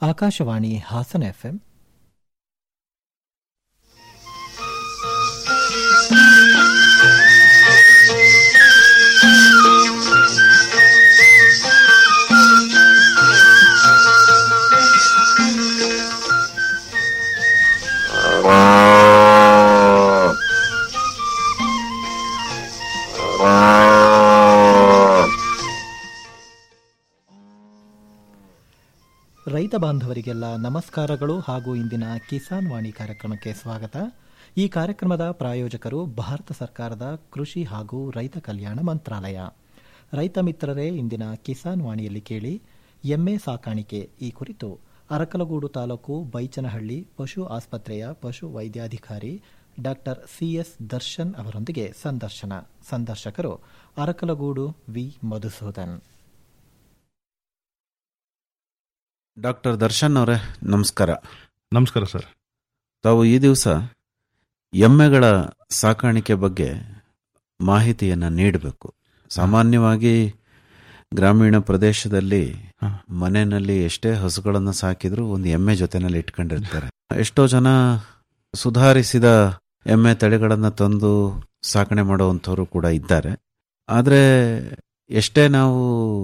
Akashvani Hassan FM ರೈತ ಬಾಂಧವರಿಗೆಲ್ಲ ನಮಸ್ಕಾರಗಳು ಹಾಗೂ ಇಂದಿನ ಕಿಸಾನ್ ವಾಣಿ ಕಾರ್ಯಕ್ರಮಕ್ಕೆ ಸ್ವಾಗತ ಈ ಕಾರ್ಯಕ್ರಮದ ಪ್ರಾಯೋಜಕರು ಭಾರತ ಸರ್ಕಾರದ ಕೃಷಿ ಹಾಗೂ ರೈತ ಕಲ್ಯಾಣ ಮಂತ್ರಾಲಯ ರೈತ ಮಿತ್ರರೇ ಇಂದಿನ ಕಿಸಾನ್ ವಾಣಿಯಲ್ಲಿ ಕೇಳಿ ಎಮ್ಮೆ ಸಾಕಾಣಿಕೆ ಈ ಕುರಿತು ಅರಕಲಗೂಡು ತಾಲೂಕು ಬೈಚನಹಳ್ಳಿ ಪಶು ಆಸ್ಪತ್ರೆಯ ಪಶು ವೈದ್ಯಾಧಿಕಾರಿ ಡಾಕ್ಟರ್ ಸಿಎಸ್ ದರ್ಶನ್ ಅವರೊಂದಿಗೆ ಸಂದರ್ಶನ ಸಂದರ್ಶಕರು ಅರಕಲಗೂಡು ವಿ ಮಧುಸೂದನ್ ಡಾಕ್ಟರ್ ದರ್ಶನ್ ಅವರೇ ನಮಸ್ಕಾರ ನಮಸ್ಕಾರ ಸರ್ ತಾವು ಈ ದಿವಸ ಎಮ್ಮೆಗಳ ಸಾಕಾಣಿಕೆ ಬಗ್ಗೆ ಮಾಹಿತಿಯನ್ನು ನೀಡಬೇಕು ಸಾಮಾನ್ಯವಾಗಿ ಗ್ರಾಮೀಣ ಪ್ರದೇಶದಲ್ಲಿ ಹ. ಮನೆಯಲ್ಲಿ ಎಷ್ಟೇ ಹಸುಗಳನ್ನು ಸಾಕಿದ್ರು ಒಂದು ಎಮ್ಮೆ ಜೊತೆನಲ್ಲಿ ಇಟ್ಕೊಂಡಿರ್ತಾರೆ ಎಷ್ಟೋ ಜನ ಸುಧಾರಿಸಿದ ಎಮ್ಮೆ ತಳಿಗಳನ್ನು ತಂದು ಸಾಕಣೆ ಮಾಡುವಂಥವ್ರು ಕೂಡ ಇದ್ದಾರೆ ಆದರೆ ಎಷ್ಟೇ ನಾವು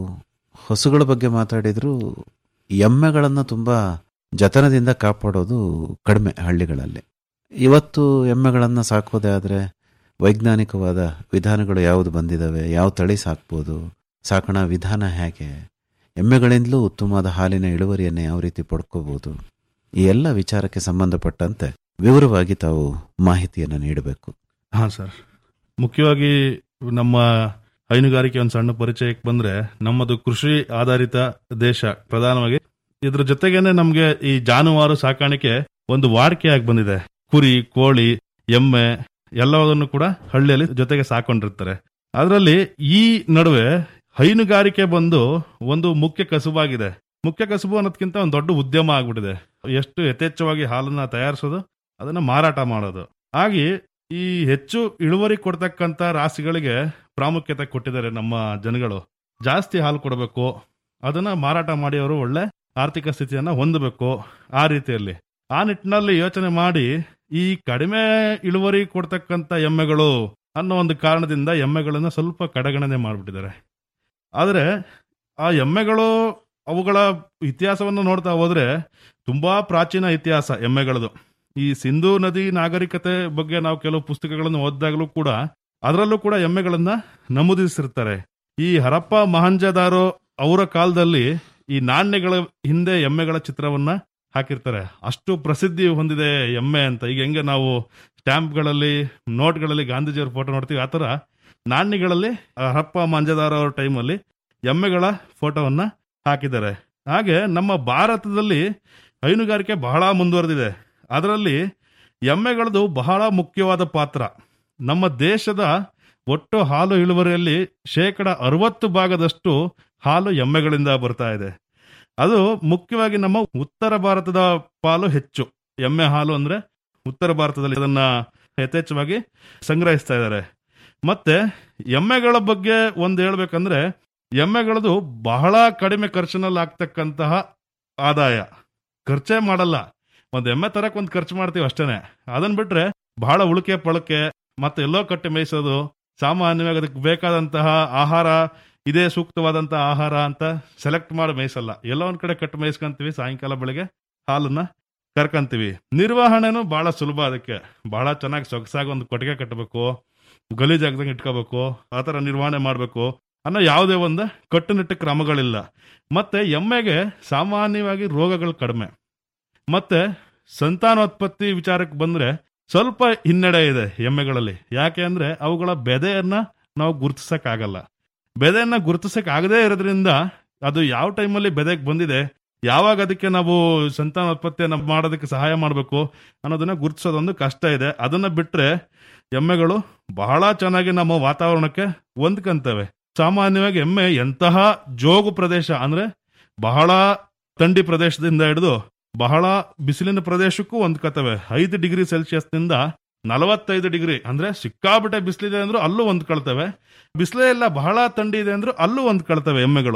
ಹಸುಗಳ ಬಗ್ಗೆ ಮಾತಾಡಿದ್ರು ಎಮ್ಮೆಗಳನ್ನು ತುಂಬ ಜತನದಿಂದ ಕಾಪಾಡೋದು ಕಡಿಮೆ ಹಳ್ಳಿಗಳಲ್ಲಿ ಇವತ್ತು ಎಮ್ಮೆಗಳನ್ನು ಸಾಕೋದೇ ಆದರೆ ವೈಜ್ಞಾನಿಕವಾದ ವಿಧಾನಗಳು ಯಾವುದು ಬಂದಿದ್ದಾವೆ ಯಾವ ತಳಿ ಸಾಕ್ಬೋದು ಸಾಕಣಾ ವಿಧಾನ ಹೇಗೆ ಎಮ್ಮೆಗಳಿಂದಲೂ ಉತ್ತಮವಾದ ಹಾಲಿನ ಇಳುವರಿಯನ್ನು ಯಾವ ರೀತಿ ಪಡ್ಕೋಬಹುದು ಈ ಎಲ್ಲ ವಿಚಾರಕ್ಕೆ ಸಂಬಂಧಪಟ್ಟಂತೆ ವಿವರವಾಗಿ ತಾವು ಮಾಹಿತಿಯನ್ನು ನೀಡಬೇಕು ಹಾ ಸರ್ ಮುಖ್ಯವಾಗಿ ನಮ್ಮ ಹೈನುಗಾರಿಕೆ ಒಂದು ಸಣ್ಣ ಪರಿಚಯಕ್ಕೆ ಬಂದ್ರೆ ನಮ್ಮದು ಕೃಷಿ ಆಧಾರಿತ ದೇಶ ಪ್ರಧಾನವಾಗಿ ಇದ್ರ ಜೊತೆಗೇನೆ ನಮ್ಗೆ ಈ ಜಾನುವಾರು ಸಾಕಾಣಿಕೆ ಒಂದು ವಾಡಿಕೆಯಾಗಿ ಬಂದಿದೆ ಕುರಿ ಕೋಳಿ ಎಮ್ಮೆ ಎಲ್ಲವನ್ನು ಕೂಡ ಹಳ್ಳಿಯಲ್ಲಿ ಜೊತೆಗೆ ಸಾಕೊಂಡಿರ್ತಾರೆ ಅದರಲ್ಲಿ ಈ ನಡುವೆ ಹೈನುಗಾರಿಕೆ ಬಂದು ಒಂದು ಮುಖ್ಯ ಕಸುಬಾಗಿದೆ ಮುಖ್ಯ ಕಸುಬು ಅನ್ನೋದಕ್ಕಿಂತ ಒಂದು ದೊಡ್ಡ ಉದ್ಯಮ ಆಗ್ಬಿಟ್ಟಿದೆ ಎಷ್ಟು ಯಥೇಚ್ಛವಾಗಿ ಹಾಲನ್ನ ತಯಾರಿಸೋದು ಅದನ್ನ ಮಾರಾಟ ಮಾಡೋದು ಹಾಗೆ ಈ ಹೆಚ್ಚು ಇಳುವರಿ ಕೊಡ್ತಕ್ಕಂತ ರಾಸಿಗಳಿಗೆ ಪ್ರಾಮುಖ್ಯತೆ ಕೊಟ್ಟಿದ್ದಾರೆ ನಮ್ಮ ಜನಗಳು ಜಾಸ್ತಿ ಹಾಲು ಕೊಡಬೇಕು ಅದನ್ನ ಮಾರಾಟ ಮಾಡಿ ಅವರು ಒಳ್ಳೆ ಆರ್ಥಿಕ ಸ್ಥಿತಿಯನ್ನ ಹೊಂದಬೇಕು ಆ ರೀತಿಯಲ್ಲಿ ಆ ನಿಟ್ಟಿನಲ್ಲಿ ಯೋಚನೆ ಮಾಡಿ ಈ ಕಡಿಮೆ ಇಳುವರಿ ಕೊಡ್ತಕ್ಕಂತ ಎಮ್ಮೆಗಳು ಅನ್ನೋ ಒಂದು ಕಾರಣದಿಂದ ಎಮ್ಮೆಗಳನ್ನ ಸ್ವಲ್ಪ ಕಡೆಗಣನೆ ಮಾಡಿಬಿಟ್ಟಿದ್ದಾರೆ ಆದರೆ ಆ ಎಮ್ಮೆಗಳು ಅವುಗಳ ಇತಿಹಾಸವನ್ನು ನೋಡ್ತಾ ಹೋದ್ರೆ ತುಂಬಾ ಪ್ರಾಚೀನ ಇತಿಹಾಸ ಎಮ್ಮೆಗಳದು ಈ ಸಿಂಧೂ ನದಿ ನಾಗರಿಕತೆ ಬಗ್ಗೆ ನಾವು ಕೆಲವು ಪುಸ್ತಕಗಳನ್ನು ಓದಿದಾಗಲೂ ಕೂಡ ಅದರಲ್ಲೂ ಕೂಡ ಎಮ್ಮೆಗಳನ್ನ ನಮೂದಿಸಿರ್ತಾರೆ ಈ ಹರಪ್ಪ ಮಹಂಜದಾರೋ ಅವರ ಕಾಲದಲ್ಲಿ ಈ ನಾಣ್ಯಗಳ ಹಿಂದೆ ಎಮ್ಮೆಗಳ ಚಿತ್ರವನ್ನ ಹಾಕಿರ್ತಾರೆ ಅಷ್ಟು ಪ್ರಸಿದ್ಧಿ ಹೊಂದಿದೆ ಎಮ್ಮೆ ಅಂತ ಈಗ ಹೆಂಗೆ ನಾವು ಸ್ಟ್ಯಾಂಪ್ಗಳಲ್ಲಿ ನೋಟ್ಗಳಲ್ಲಿ ಗಾಂಧೀಜಿಯವ್ರ ಫೋಟೋ ನೋಡ್ತೀವಿ ಆ ಥರ ನಾಣ್ಯಗಳಲ್ಲಿ ಹರಪ್ಪ ಮಂಜದಾರ ಅವ್ರ ಟೈಮಲ್ಲಿ ಎಮ್ಮೆಗಳ ಫೋಟೋವನ್ನ ಹಾಕಿದ್ದಾರೆ ಹಾಗೆ ನಮ್ಮ ಭಾರತದಲ್ಲಿ ಹೈನುಗಾರಿಕೆ ಬಹಳ ಮುಂದುವರೆದಿದೆ ಅದರಲ್ಲಿ ಎಮ್ಮೆಗಳದು ಬಹಳ ಮುಖ್ಯವಾದ ಪಾತ್ರ ನಮ್ಮ ದೇಶದ ಒಟ್ಟು ಹಾಲು ಇಳುವರಿಯಲ್ಲಿ ಶೇಕಡ ಅರವತ್ತು ಭಾಗದಷ್ಟು ಹಾಲು ಎಮ್ಮೆಗಳಿಂದ ಬರ್ತಾ ಇದೆ ಅದು ಮುಖ್ಯವಾಗಿ ನಮ್ಮ ಉತ್ತರ ಭಾರತದ ಪಾಲು ಹೆಚ್ಚು ಎಮ್ಮೆ ಹಾಲು ಅಂದ್ರೆ ಉತ್ತರ ಭಾರತದಲ್ಲಿ ಅದನ್ನ ಯಥೇಚ್ಛವಾಗಿ ಸಂಗ್ರಹಿಸ್ತಾ ಇದ್ದಾರೆ ಮತ್ತೆ ಎಮ್ಮೆಗಳ ಬಗ್ಗೆ ಒಂದು ಹೇಳ್ಬೇಕಂದ್ರೆ ಎಮ್ಮೆಗಳದು ಬಹಳ ಕಡಿಮೆ ಖರ್ಚಿನಲ್ಲಿ ಆಗ್ತಕ್ಕಂತಹ ಆದಾಯ ಖರ್ಚೇ ಮಾಡಲ್ಲ ಒಂದ್ ಎಮ್ಮೆ ತರಕ್ ಒಂದ್ ಖರ್ಚು ಮಾಡ್ತೀವಿ ಅಷ್ಟೇನೆ ಅದನ್ ಬಿಟ್ರೆ ಬಹಳ ಉಳಿಕೆ ಪಳಕೆ ಮತ್ತೆ ಎಲ್ಲೋ ಕಟ್ಟಿ ಮೇಯಿಸೋದು ಸಾಮಾನ್ಯವಾಗಿ ಅದಕ್ಕೆ ಬೇಕಾದಂತಹ ಆಹಾರ ಇದೇ ಸೂಕ್ತವಾದಂತಹ ಆಹಾರ ಅಂತ ಸೆಲೆಕ್ಟ್ ಮಾಡಿ ಮೇಯಿಸಲ್ಲ ಎಲ್ಲೋ ಒಂದ್ ಕಡೆ ಕಟ್ಟು ಮೇಯಿಸ್ಕೊಂತೀವಿ ಸಾಯಂಕಾಲ ಬೆಳಗ್ಗೆ ಹಾಲನ್ನ ಕರ್ಕಂತೀವಿ ನಿರ್ವಹಣೆನೂ ಬಹಳ ಸುಲಭ ಅದಕ್ಕೆ ಬಹಳ ಚೆನ್ನಾಗಿ ಸೊಗಸಾಗಿ ಒಂದು ಕೊಟ್ಟಿಗೆ ಕಟ್ಟಬೇಕು ಗಲೀಜಾಗ್ದಂಗೆ ಇಟ್ಕೋಬೇಕು ಆ ಥರ ನಿರ್ವಹಣೆ ಮಾಡಬೇಕು ಅನ್ನೋ ಯಾವುದೇ ಒಂದು ಕಟ್ಟುನಿಟ್ಟ ಕ್ರಮಗಳಿಲ್ಲ ಮತ್ತೆ ಎಮ್ಮೆಗೆ ಸಾಮಾನ್ಯವಾಗಿ ರೋಗಗಳು ಕಡಿಮೆ ಮತ್ತೆ ಸಂತಾನೋತ್ಪತ್ತಿ ವಿಚಾರಕ್ಕೆ ಬಂದ್ರೆ ಸ್ವಲ್ಪ ಹಿನ್ನಡೆ ಇದೆ ಎಮ್ಮೆಗಳಲ್ಲಿ ಯಾಕೆ ಅಂದ್ರೆ ಅವುಗಳ ಬೆದೆಯನ್ನ ನಾವು ಗುರುತಿಸಕ್ಕಾಗಲ್ಲ ಬೆದೆಯನ್ನ ಗುರುತಿಸಕ್ ಆಗದೇ ಇರೋದ್ರಿಂದ ಅದು ಯಾವ ಟೈಮಲ್ಲಿ ಬೆದೆಗೆ ಬಂದಿದೆ ಯಾವಾಗ ಅದಕ್ಕೆ ನಾವು ಸಂತಾನೋತ್ಪತ್ತಿಯನ್ನ ಮಾಡೋದಕ್ಕೆ ಸಹಾಯ ಮಾಡಬೇಕು ಅನ್ನೋದನ್ನ ಗುರುತಿಸೋದೊಂದು ಕಷ್ಟ ಇದೆ ಅದನ್ನ ಬಿಟ್ರೆ ಎಮ್ಮೆಗಳು ಬಹಳ ಚೆನ್ನಾಗಿ ನಮ್ಮ ವಾತಾವರಣಕ್ಕೆ ಹೊಂದ್ಕಂತವೆ ಸಾಮಾನ್ಯವಾಗಿ ಎಮ್ಮೆ ಎಂತಹ ಜೋಗು ಪ್ರದೇಶ ಅಂದ್ರೆ ಬಹಳ ಥಂಡಿ ಪ್ರದೇಶದಿಂದ ಹಿಡಿದು ಬಹಳ ಬಿಸಿಲಿನ ಪ್ರದೇಶಕ್ಕೂ ಹೊಂದ್ಕತವೆ ಐದು ಡಿಗ್ರಿ ಸೆಲ್ಸಿಯಸ್ನಿಂದ ನಲವತ್ತೈದು ಡಿಗ್ರಿ ಅಂದ್ರೆ ಸಿಕ್ಕಾಬಿಟ್ಟೆ ಬಿಸಿಲಿದೆ ಅಂದ್ರೂ ಅಲ್ಲೂ ಹೊಂದ್ಕೊಳ್ತವೆ ಬಿಸಿಲೇ ಇಲ್ಲ ಬಹಳ ಥಂಡಿ ಇದೆ ಅಂದ್ರೂ ಅಲ್ಲೂ ಹೊಂದ್ಕೊಳ್ತವೆ ಎಮ್ಮೆಗಳು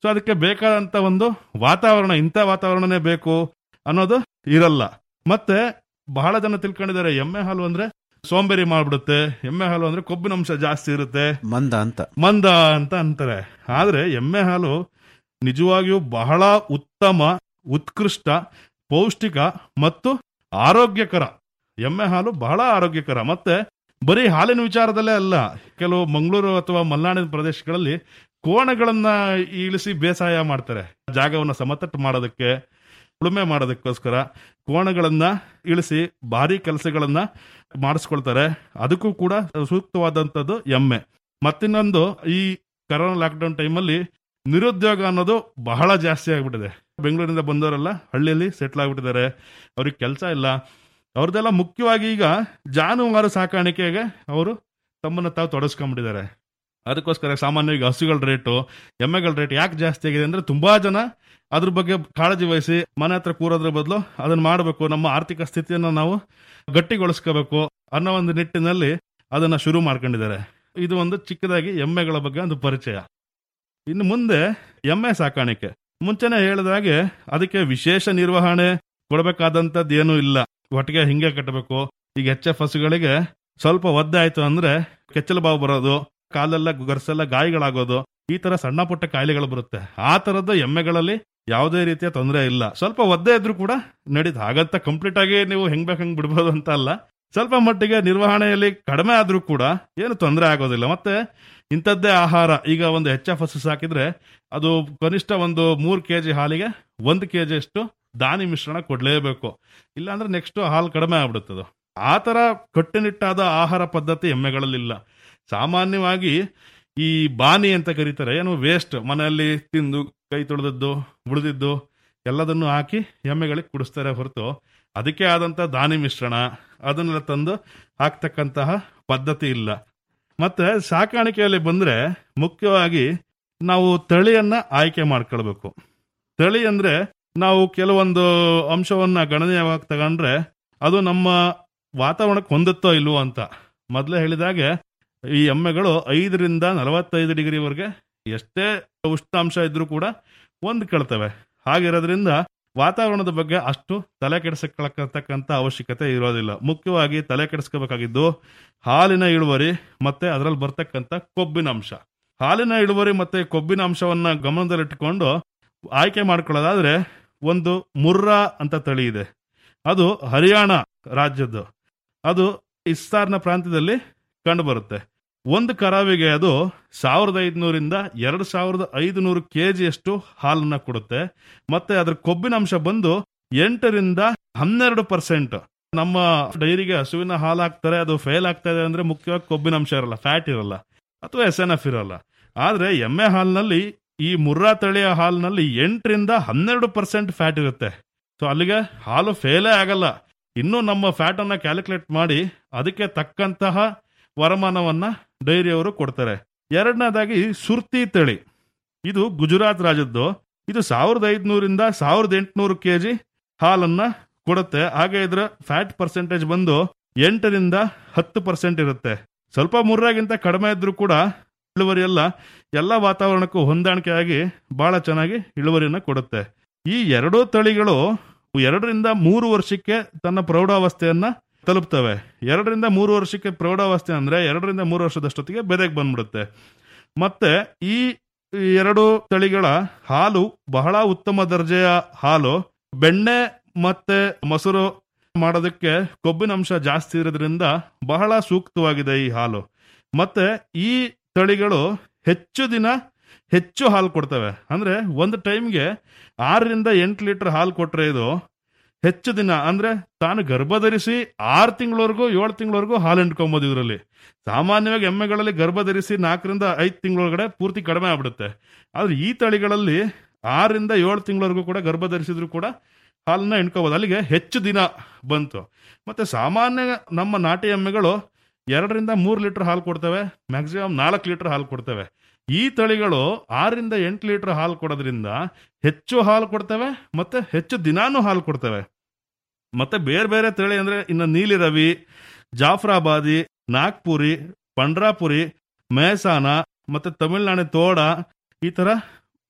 ಸೊ ಅದಕ್ಕೆ ಬೇಕಾದಂತ ಒಂದು ವಾತಾವರಣ ಇಂಥ ವಾತಾವರಣನೇ ಬೇಕು ಅನ್ನೋದು ಇರಲ್ಲ ಮತ್ತೆ ಬಹಳ ಜನ ತಿಳ್ಕೊಂಡಿದ್ದಾರೆ ಎಮ್ಮೆ ಹಾಲು ಅಂದ್ರೆ ಸೋಂಬೇರಿ ಮಾಡ್ಬಿಡುತ್ತೆ ಎಮ್ಮೆ ಹಾಲು ಅಂದ್ರೆ ಕೊಬ್ಬಿನ ಅಂಶ ಜಾಸ್ತಿ ಇರುತ್ತೆ ಮಂದ ಅಂತ ಮಂದ ಅಂತ ಅಂತಾರೆ ಆದ್ರೆ ಎಮ್ಮೆ ಹಾಲು ನಿಜವಾಗಿಯೂ ಬಹಳ ಉತ್ತಮ ಉತ್ಕೃಷ್ಟ ಪೌಷ್ಟಿಕ ಮತ್ತು ಆರೋಗ್ಯಕರ ಎಮ್ಮೆ ಹಾಲು ಬಹಳ ಆರೋಗ್ಯಕರ ಮತ್ತೆ ಬರೀ ಹಾಲಿನ ವಿಚಾರದಲ್ಲೇ ಅಲ್ಲ ಕೆಲವು ಮಂಗಳೂರು ಅಥವಾ ಮಲೆನಾಡಿನ ಪ್ರದೇಶಗಳಲ್ಲಿ ಕೋಣಗಳನ್ನ ಇಳಿಸಿ ಬೇಸಾಯ ಮಾಡ್ತಾರೆ ಜಾಗವನ್ನ ಸಮತಟ್ಟು ಮಾಡೋದಕ್ಕೆ ಉಳುಮೆ ಮಾಡೋದಕ್ಕೋಸ್ಕರ ಕೋಣಗಳನ್ನ ಇಳಿಸಿ ಭಾರಿ ಕೆಲಸಗಳನ್ನ ಮಾಡಿಸ್ಕೊಳ್ತಾರೆ ಅದಕ್ಕೂ ಕೂಡ ಸೂಕ್ತವಾದಂಥದ್ದು ಎಮ್ಮೆ ಮತ್ತಿನ್ನೊಂದು ಈ ಕರೋನಾ ಲಾಕ್ಡೌನ್ ಟೈಮಲ್ಲಿ ನಿರುದ್ಯೋಗ ಅನ್ನೋದು ಬಹಳ ಜಾಸ್ತಿ ಆಗ್ಬಿಟ್ಟಿದೆ ಬೆಂಗಳೂರಿಂದ ಬಂದವರೆಲ್ಲ ಹಳ್ಳಿಯಲ್ಲಿ ಸೆಟ್ಲ್ ಆಗ್ಬಿಟ್ಟಿದ್ದಾರೆ ಅವ್ರಿಗೆ ಕೆಲಸ ಇಲ್ಲ ಅವ್ರದ್ದೆಲ್ಲ ಮುಖ್ಯವಾಗಿ ಈಗ ಜಾನುವಾರು ಸಾಕಾಣಿಕೆಗೆ ಅವರು ತಮ್ಮನ್ನ ತಾವು ತೊಡಸ್ಕೊಂಡ್ಬಿಟ್ಟಿದ್ದಾರೆ ಅದಕ್ಕೋಸ್ಕರ ಸಾಮಾನ್ಯವಾಗಿ ಹಸುಗಳ ರೇಟು ಎಮ್ಮೆಗಳ ರೇಟ್ ಯಾಕೆ ಜಾಸ್ತಿ ಆಗಿದೆ ಅಂದ್ರೆ ತುಂಬಾ ಜನ ಅದ್ರ ಬಗ್ಗೆ ಕಾಳಜಿ ವಹಿಸಿ ಮನೆ ಹತ್ರ ಕೂರೋದ್ರ ಬದಲು ಅದನ್ನ ಮಾಡಬೇಕು ನಮ್ಮ ಆರ್ಥಿಕ ಸ್ಥಿತಿಯನ್ನ ನಾವು ಗಟ್ಟಿಗೊಳಿಸ್ಕೋಬೇಕು ಅನ್ನೋ ಒಂದು ನಿಟ್ಟಿನಲ್ಲಿ ಅದನ್ನ ಶುರು ಮಾಡ್ಕೊಂಡಿದ್ದಾರೆ ಇದು ಒಂದು ಚಿಕ್ಕದಾಗಿ ಎಮ್ಮೆಗಳ ಬಗ್ಗೆ ಒಂದು ಪರಿಚಯ ಇನ್ನು ಮುಂದೆ ಎಮ್ಮೆ ಸಾಕಾಣಿಕೆ ಮುಂಚೆನೆ ಹೇಳಿದಾಗೆ ಅದಕ್ಕೆ ವಿಶೇಷ ನಿರ್ವಹಣೆ ಕೊಡಬೇಕಾದಂತದ್ದು ಏನೂ ಇಲ್ಲ ಒಟ್ಟಿಗೆ ಹಿಂಗೆ ಕಟ್ಟಬೇಕು ಈಗ ಎಚ್ ಎಫ್ ಹಸುಗಳಿಗೆ ಸ್ವಲ್ಪ ಒದ್ದೆ ಆಯ್ತು ಅಂದ್ರೆ ಕೆಚ್ಚಲು ಬಾವು ಬರೋದು ಕಾಲೆಲ್ಲ ಗರ್ಸೆಲ್ಲ ಗಾಯಗಳಾಗೋದು ಈ ತರ ಸಣ್ಣ ಪುಟ್ಟ ಕಾಯಿಲೆಗಳು ಬರುತ್ತೆ ಆ ತರದ್ದು ಎಮ್ಮೆಗಳಲ್ಲಿ ಯಾವುದೇ ರೀತಿಯ ತೊಂದರೆ ಇಲ್ಲ ಸ್ವಲ್ಪ ಒದ್ದೆ ಇದ್ರೂ ಕೂಡ ನಡೀತು ಹಾಗಂತ ಕಂಪ್ಲೀಟ್ ಆಗಿ ನೀವು ಹೆಂಗ್ ಬೇಕ್ ಹಂಗ್ ಬಿಡ್ಬೋದು ಅಂತ ಅಲ್ಲ ಸ್ವಲ್ಪ ಮಟ್ಟಿಗೆ ನಿರ್ವಹಣೆಯಲ್ಲಿ ಕಡಿಮೆ ಆದ್ರೂ ಕೂಡ ಏನು ತೊಂದರೆ ಆಗೋದಿಲ್ಲ ಮತ್ತೆ ಇಂಥದ್ದೇ ಆಹಾರ ಈಗ ಒಂದು ಎಚ್ ಎಫ್ ಹಸು ಸಾಕಿದ್ರೆ ಅದು ಕನಿಷ್ಠ ಒಂದು ಮೂರ್ ಕೆಜಿ ಹಾಲಿಗೆ ಒಂದು ಕೆಜಿ ಅಷ್ಟು ದಾನಿ ಮಿಶ್ರಣ ಕೊಡ್ಲೇಬೇಕು ಇಲ್ಲಾಂದ್ರೆ ನೆಕ್ಸ್ಟ್ ಹಾಲು ಕಡಿಮೆ ಆಗ್ಬಿಡುತ್ತದು ಆ ತರ ಕಟ್ಟುನಿಟ್ಟಾದ ಆಹಾರ ಪದ್ಧತಿ ಎಮ್ಮೆಗಳಲ್ಲಿಲ್ಲ ಸಾಮಾನ್ಯವಾಗಿ ಈ ಬಾನಿ ಅಂತ ಕರೀತಾರೆ ಏನು ವೇಸ್ಟ್ ಮನೆಯಲ್ಲಿ ತಿಂದು ಕೈ ತೊಳೆದದ್ದು ಉಳಿದಿದ್ದು ಎಲ್ಲದನ್ನು ಹಾಕಿ ಎಮ್ಮೆಗಳಿಗೆ ಕುಡಿಸ್ತಾರೆ ಹೊರತು ಅದಕ್ಕೆ ಆದಂತ ದಾನಿ ಮಿಶ್ರಣ ಅದನ್ನೆಲ್ಲ ತಂದು ಹಾಕ್ತಕ್ಕಂತಹ ಪದ್ಧತಿ ಇಲ್ಲ ಮತ್ತೆ ಸಾಕಾಣಿಕೆಯಲ್ಲಿ ಬಂದ್ರೆ ಮುಖ್ಯವಾಗಿ ನಾವು ತಳಿಯನ್ನ ಆಯ್ಕೆ ಮಾಡ್ಕೊಳ್ಬೇಕು ತಳಿ ಅಂದ್ರೆ ನಾವು ಕೆಲವೊಂದು ಅಂಶವನ್ನ ಗಣನೀಯವಾಗಿ ತಗೊಂಡ್ರೆ ಅದು ನಮ್ಮ ವಾತಾವರಣಕ್ಕೆ ಹೊಂದುತ್ತೋ ಇಲ್ವೋ ಅಂತ ಮೊದಲೇ ಹೇಳಿದಾಗೆ ಈ ಎಮ್ಮೆಗಳು ಐದರಿಂದ ನಲವತ್ತೈದು ಡಿಗ್ರಿವರೆಗೆ ಎಷ್ಟೇ ಉಷ್ಣಾಂಶ ಇದ್ರೂ ಕೂಡ ಹೊಂದ್ಕೊಳ್ತವೆ ಹಾಗಿರೋದ್ರಿಂದ ವಾತಾವರಣದ ಬಗ್ಗೆ ಅಷ್ಟು ತಲೆ ಕೆಡಿಸ್ಕೊಳಕ್ಕಂತ ಅವಶ್ಯಕತೆ ಇರೋದಿಲ್ಲ ಮುಖ್ಯವಾಗಿ ತಲೆ ಕೆಡಿಸ್ಕೋಬೇಕಾಗಿದ್ದು ಹಾಲಿನ ಇಳುವರಿ ಮತ್ತೆ ಅದರಲ್ಲಿ ಬರ್ತಕ್ಕಂಥ ಕೊಬ್ಬಿನ ಅಂಶ ಹಾಲಿನ ಇಳುವರಿ ಮತ್ತೆ ಕೊಬ್ಬಿನ ಅಂಶವನ್ನ ಗಮನದಲ್ಲಿಟ್ಟುಕೊಂಡು ಆಯ್ಕೆ ಮಾಡ್ಕೊಳ್ಳೋದಾದ್ರೆ ಒಂದು ಮುರ್ರಾ ಅಂತ ತಳಿ ಇದೆ ಅದು ಹರಿಯಾಣ ರಾಜ್ಯದ್ದು ಅದು ಇಸ್ತಾರ್ನ ಪ್ರಾಂತ್ಯದಲ್ಲಿ ಕಂಡು ಬರುತ್ತೆ ಒಂದು ಕರಾವಿಗೆ ಅದು ಸಾವಿರದ ಐದುನೂರಿಂದ ಎರಡು ಸಾವಿರದ ಐದುನೂರು ಕೆ ಜಿಯಷ್ಟು ಹಾಲನ್ನ ಕೊಡುತ್ತೆ ಮತ್ತೆ ಅದ್ರ ಕೊಬ್ಬಿನ ಅಂಶ ಬಂದು ಎಂಟರಿಂದ ಹನ್ನೆರಡು ಪರ್ಸೆಂಟ್ ನಮ್ಮ ಡೈರಿಗೆ ಹಸುವಿನ ಹಾಲು ಹಾಕ್ತಾರೆ ಅದು ಫೇಲ್ ಆಗ್ತಾ ಇದೆ ಅಂದ್ರೆ ಮುಖ್ಯವಾಗಿ ಕೊಬ್ಬಿನ ಅಂಶ ಇರಲ್ಲ ಫ್ಯಾಟ್ ಇರಲ್ಲ ಅಥವಾ ಎಸ್ ಎನ್ ಎಫ್ ಇರಲ್ಲ ಆದ್ರೆ ಎಮ್ಮೆ ಹಾಲಿನಲ್ಲಿ ಈ ಮುರ್ರಾ ತಳಿಯ ಹಾಲಿನಲ್ಲಿ ಎಂಟರಿಂದ ಹನ್ನೆರಡು ಪರ್ಸೆಂಟ್ ಫ್ಯಾಟ್ ಇರುತ್ತೆ ಸೊ ಅಲ್ಲಿಗೆ ಹಾಲು ಫೇಲೇ ಆಗಲ್ಲ ಇನ್ನು ನಮ್ಮ ಫ್ಯಾಟ್ ಅನ್ನ ಕ್ಯಾಲ್ಕುಲೇಟ್ ಮಾಡಿ ಅದಕ್ಕೆ ತಕ್ಕಂತಹ ವರಮಾನವನ್ನ ಡೈರಿಯವರು ಕೊಡ್ತಾರೆ ಎರಡನೇದಾಗಿ ಸುರ್ತಿ ತಳಿ ಇದು ಗುಜರಾತ್ ರಾಜ್ಯದ್ದು ಇದು ಸಾವಿರದ ಐದುನೂರಿಂದ ಸಾವಿರದ ಎಂಟುನೂರು ಕೆ ಜಿ ಹಾಲನ್ನ ಕೊಡುತ್ತೆ ಹಾಗೆ ಇದರ ಫ್ಯಾಟ್ ಪರ್ಸೆಂಟೇಜ್ ಬಂದು ಎಂಟರಿಂದ ಹತ್ತು ಪರ್ಸೆಂಟ್ ಇರುತ್ತೆ ಸ್ವಲ್ಪ ಮುರ್ರಾಗಿಂತ ಕಡಿಮೆ ಇದ್ರೂ ಕೂಡ ಇಳುವರಿ ಎಲ್ಲ ಎಲ್ಲ ವಾತಾವರಣಕ್ಕೂ ಹೊಂದಾಣಿಕೆ ಆಗಿ ಬಹಳ ಚೆನ್ನಾಗಿ ಇಳುವರಿಯನ್ನ ಕೊಡುತ್ತೆ ಈ ಎರಡೂ ತಳಿಗಳು ಎರಡರಿಂದ ಮೂರು ವರ್ಷಕ್ಕೆ ತನ್ನ ಪ್ರೌಢಾವಸ್ಥೆಯನ್ನ ತಲುಪ್ತವೆ ಎರಡರಿಂದ ಮೂರು ವರ್ಷಕ್ಕೆ ಪ್ರೌಢಾವಸ್ಥೆ ಅಂದ್ರೆ ಎರಡರಿಂದ ಮೂರು ವರ್ಷದಷ್ಟೊತ್ತಿಗೆ ಬೆದೆಗೆ ಬಂದ್ಬಿಡುತ್ತೆ ಮತ್ತೆ ಈ ಎರಡು ತಳಿಗಳ ಹಾಲು ಬಹಳ ಉತ್ತಮ ದರ್ಜೆಯ ಹಾಲು ಬೆಣ್ಣೆ ಮತ್ತೆ ಮೊಸರು ಮಾಡೋದಕ್ಕೆ ಕೊಬ್ಬಿನ ಅಂಶ ಜಾಸ್ತಿ ಇರೋದ್ರಿಂದ ಬಹಳ ಸೂಕ್ತವಾಗಿದೆ ಈ ಹಾಲು ಮತ್ತೆ ಈ ತಳಿಗಳು ಹೆಚ್ಚು ದಿನ ಹೆಚ್ಚು ಹಾಲು ಕೊಡ್ತವೆ ಅಂದ್ರೆ ಒಂದು ಟೈಮ್ಗೆ ಆರರಿಂದ ಎಂಟು ಲೀಟರ್ ಹಾಲು ಕೊಟ್ರೆ ಇದು ಹೆಚ್ಚು ದಿನ ಅಂದ್ರೆ ತಾನು ಗರ್ಭಧರಿಸಿ ಆರು ತಿಂಗಳವರೆಗೂ ಏಳು ತಿಂಗಳವರೆಗೂ ಹಾಲು ಹಿಂಡ್ಕೊಬೋದು ಇದರಲ್ಲಿ ಸಾಮಾನ್ಯವಾಗಿ ಎಮ್ಮೆಗಳಲ್ಲಿ ಗರ್ಭಧರಿಸಿ ನಾಲ್ಕರಿಂದ ಐದು ತಿಂಗಳೊಳಗಡೆ ಪೂರ್ತಿ ಕಡಿಮೆ ಆಗ್ಬಿಡುತ್ತೆ ಆದ್ರೆ ಈ ತಳಿಗಳಲ್ಲಿ ಆರರಿಂದ ಏಳು ತಿಂಗಳವರೆಗೂ ಕೂಡ ಗರ್ಭಧರಿಸಿದ್ರು ಕೂಡ ಹಾಲನ್ನ ಹಿಂಡ್ಕೋಬಹುದು ಅಲ್ಲಿಗೆ ಹೆಚ್ಚು ದಿನ ಬಂತು ಮತ್ತೆ ಸಾಮಾನ್ಯ ನಮ್ಮ ನಾಟಿ ಎಮ್ಮೆಗಳು ಎರಡರಿಂದ ಮೂರು ಲೀಟರ್ ಹಾಲು ಕೊಡ್ತವೆ ಮ್ಯಾಕ್ಸಿಮಮ್ ನಾಲ್ಕು ಲೀಟರ್ ಹಾಲು ಕೊಡ್ತವೆ ಈ ತಳಿಗಳು ಆರರಿಂದ ಎಂಟು ಲೀಟರ್ ಹಾಲು ಕೊಡೋದ್ರಿಂದ ಹೆಚ್ಚು ಹಾಲು ಕೊಡ್ತವೆ ಮತ್ತೆ ಹೆಚ್ಚು ದಿನಾನು ಹಾಲು ಕೊಡ್ತವೆ ಮತ್ತೆ ಬೇರೆ ಬೇರೆ ತಳಿ ಅಂದ್ರೆ ಇನ್ನು ನೀಲಿ ರವಿ ಜಾಫ್ರಾಬಾದಿ ನಾಗ್ಪುರಿ ಪಂಡ್ರಾಪುರಿ ಮೇಸಾನ ಮತ್ತೆ ತಮಿಳ್ನಾಡು ತೋಡ ಈ ತರ ಇನ್ನು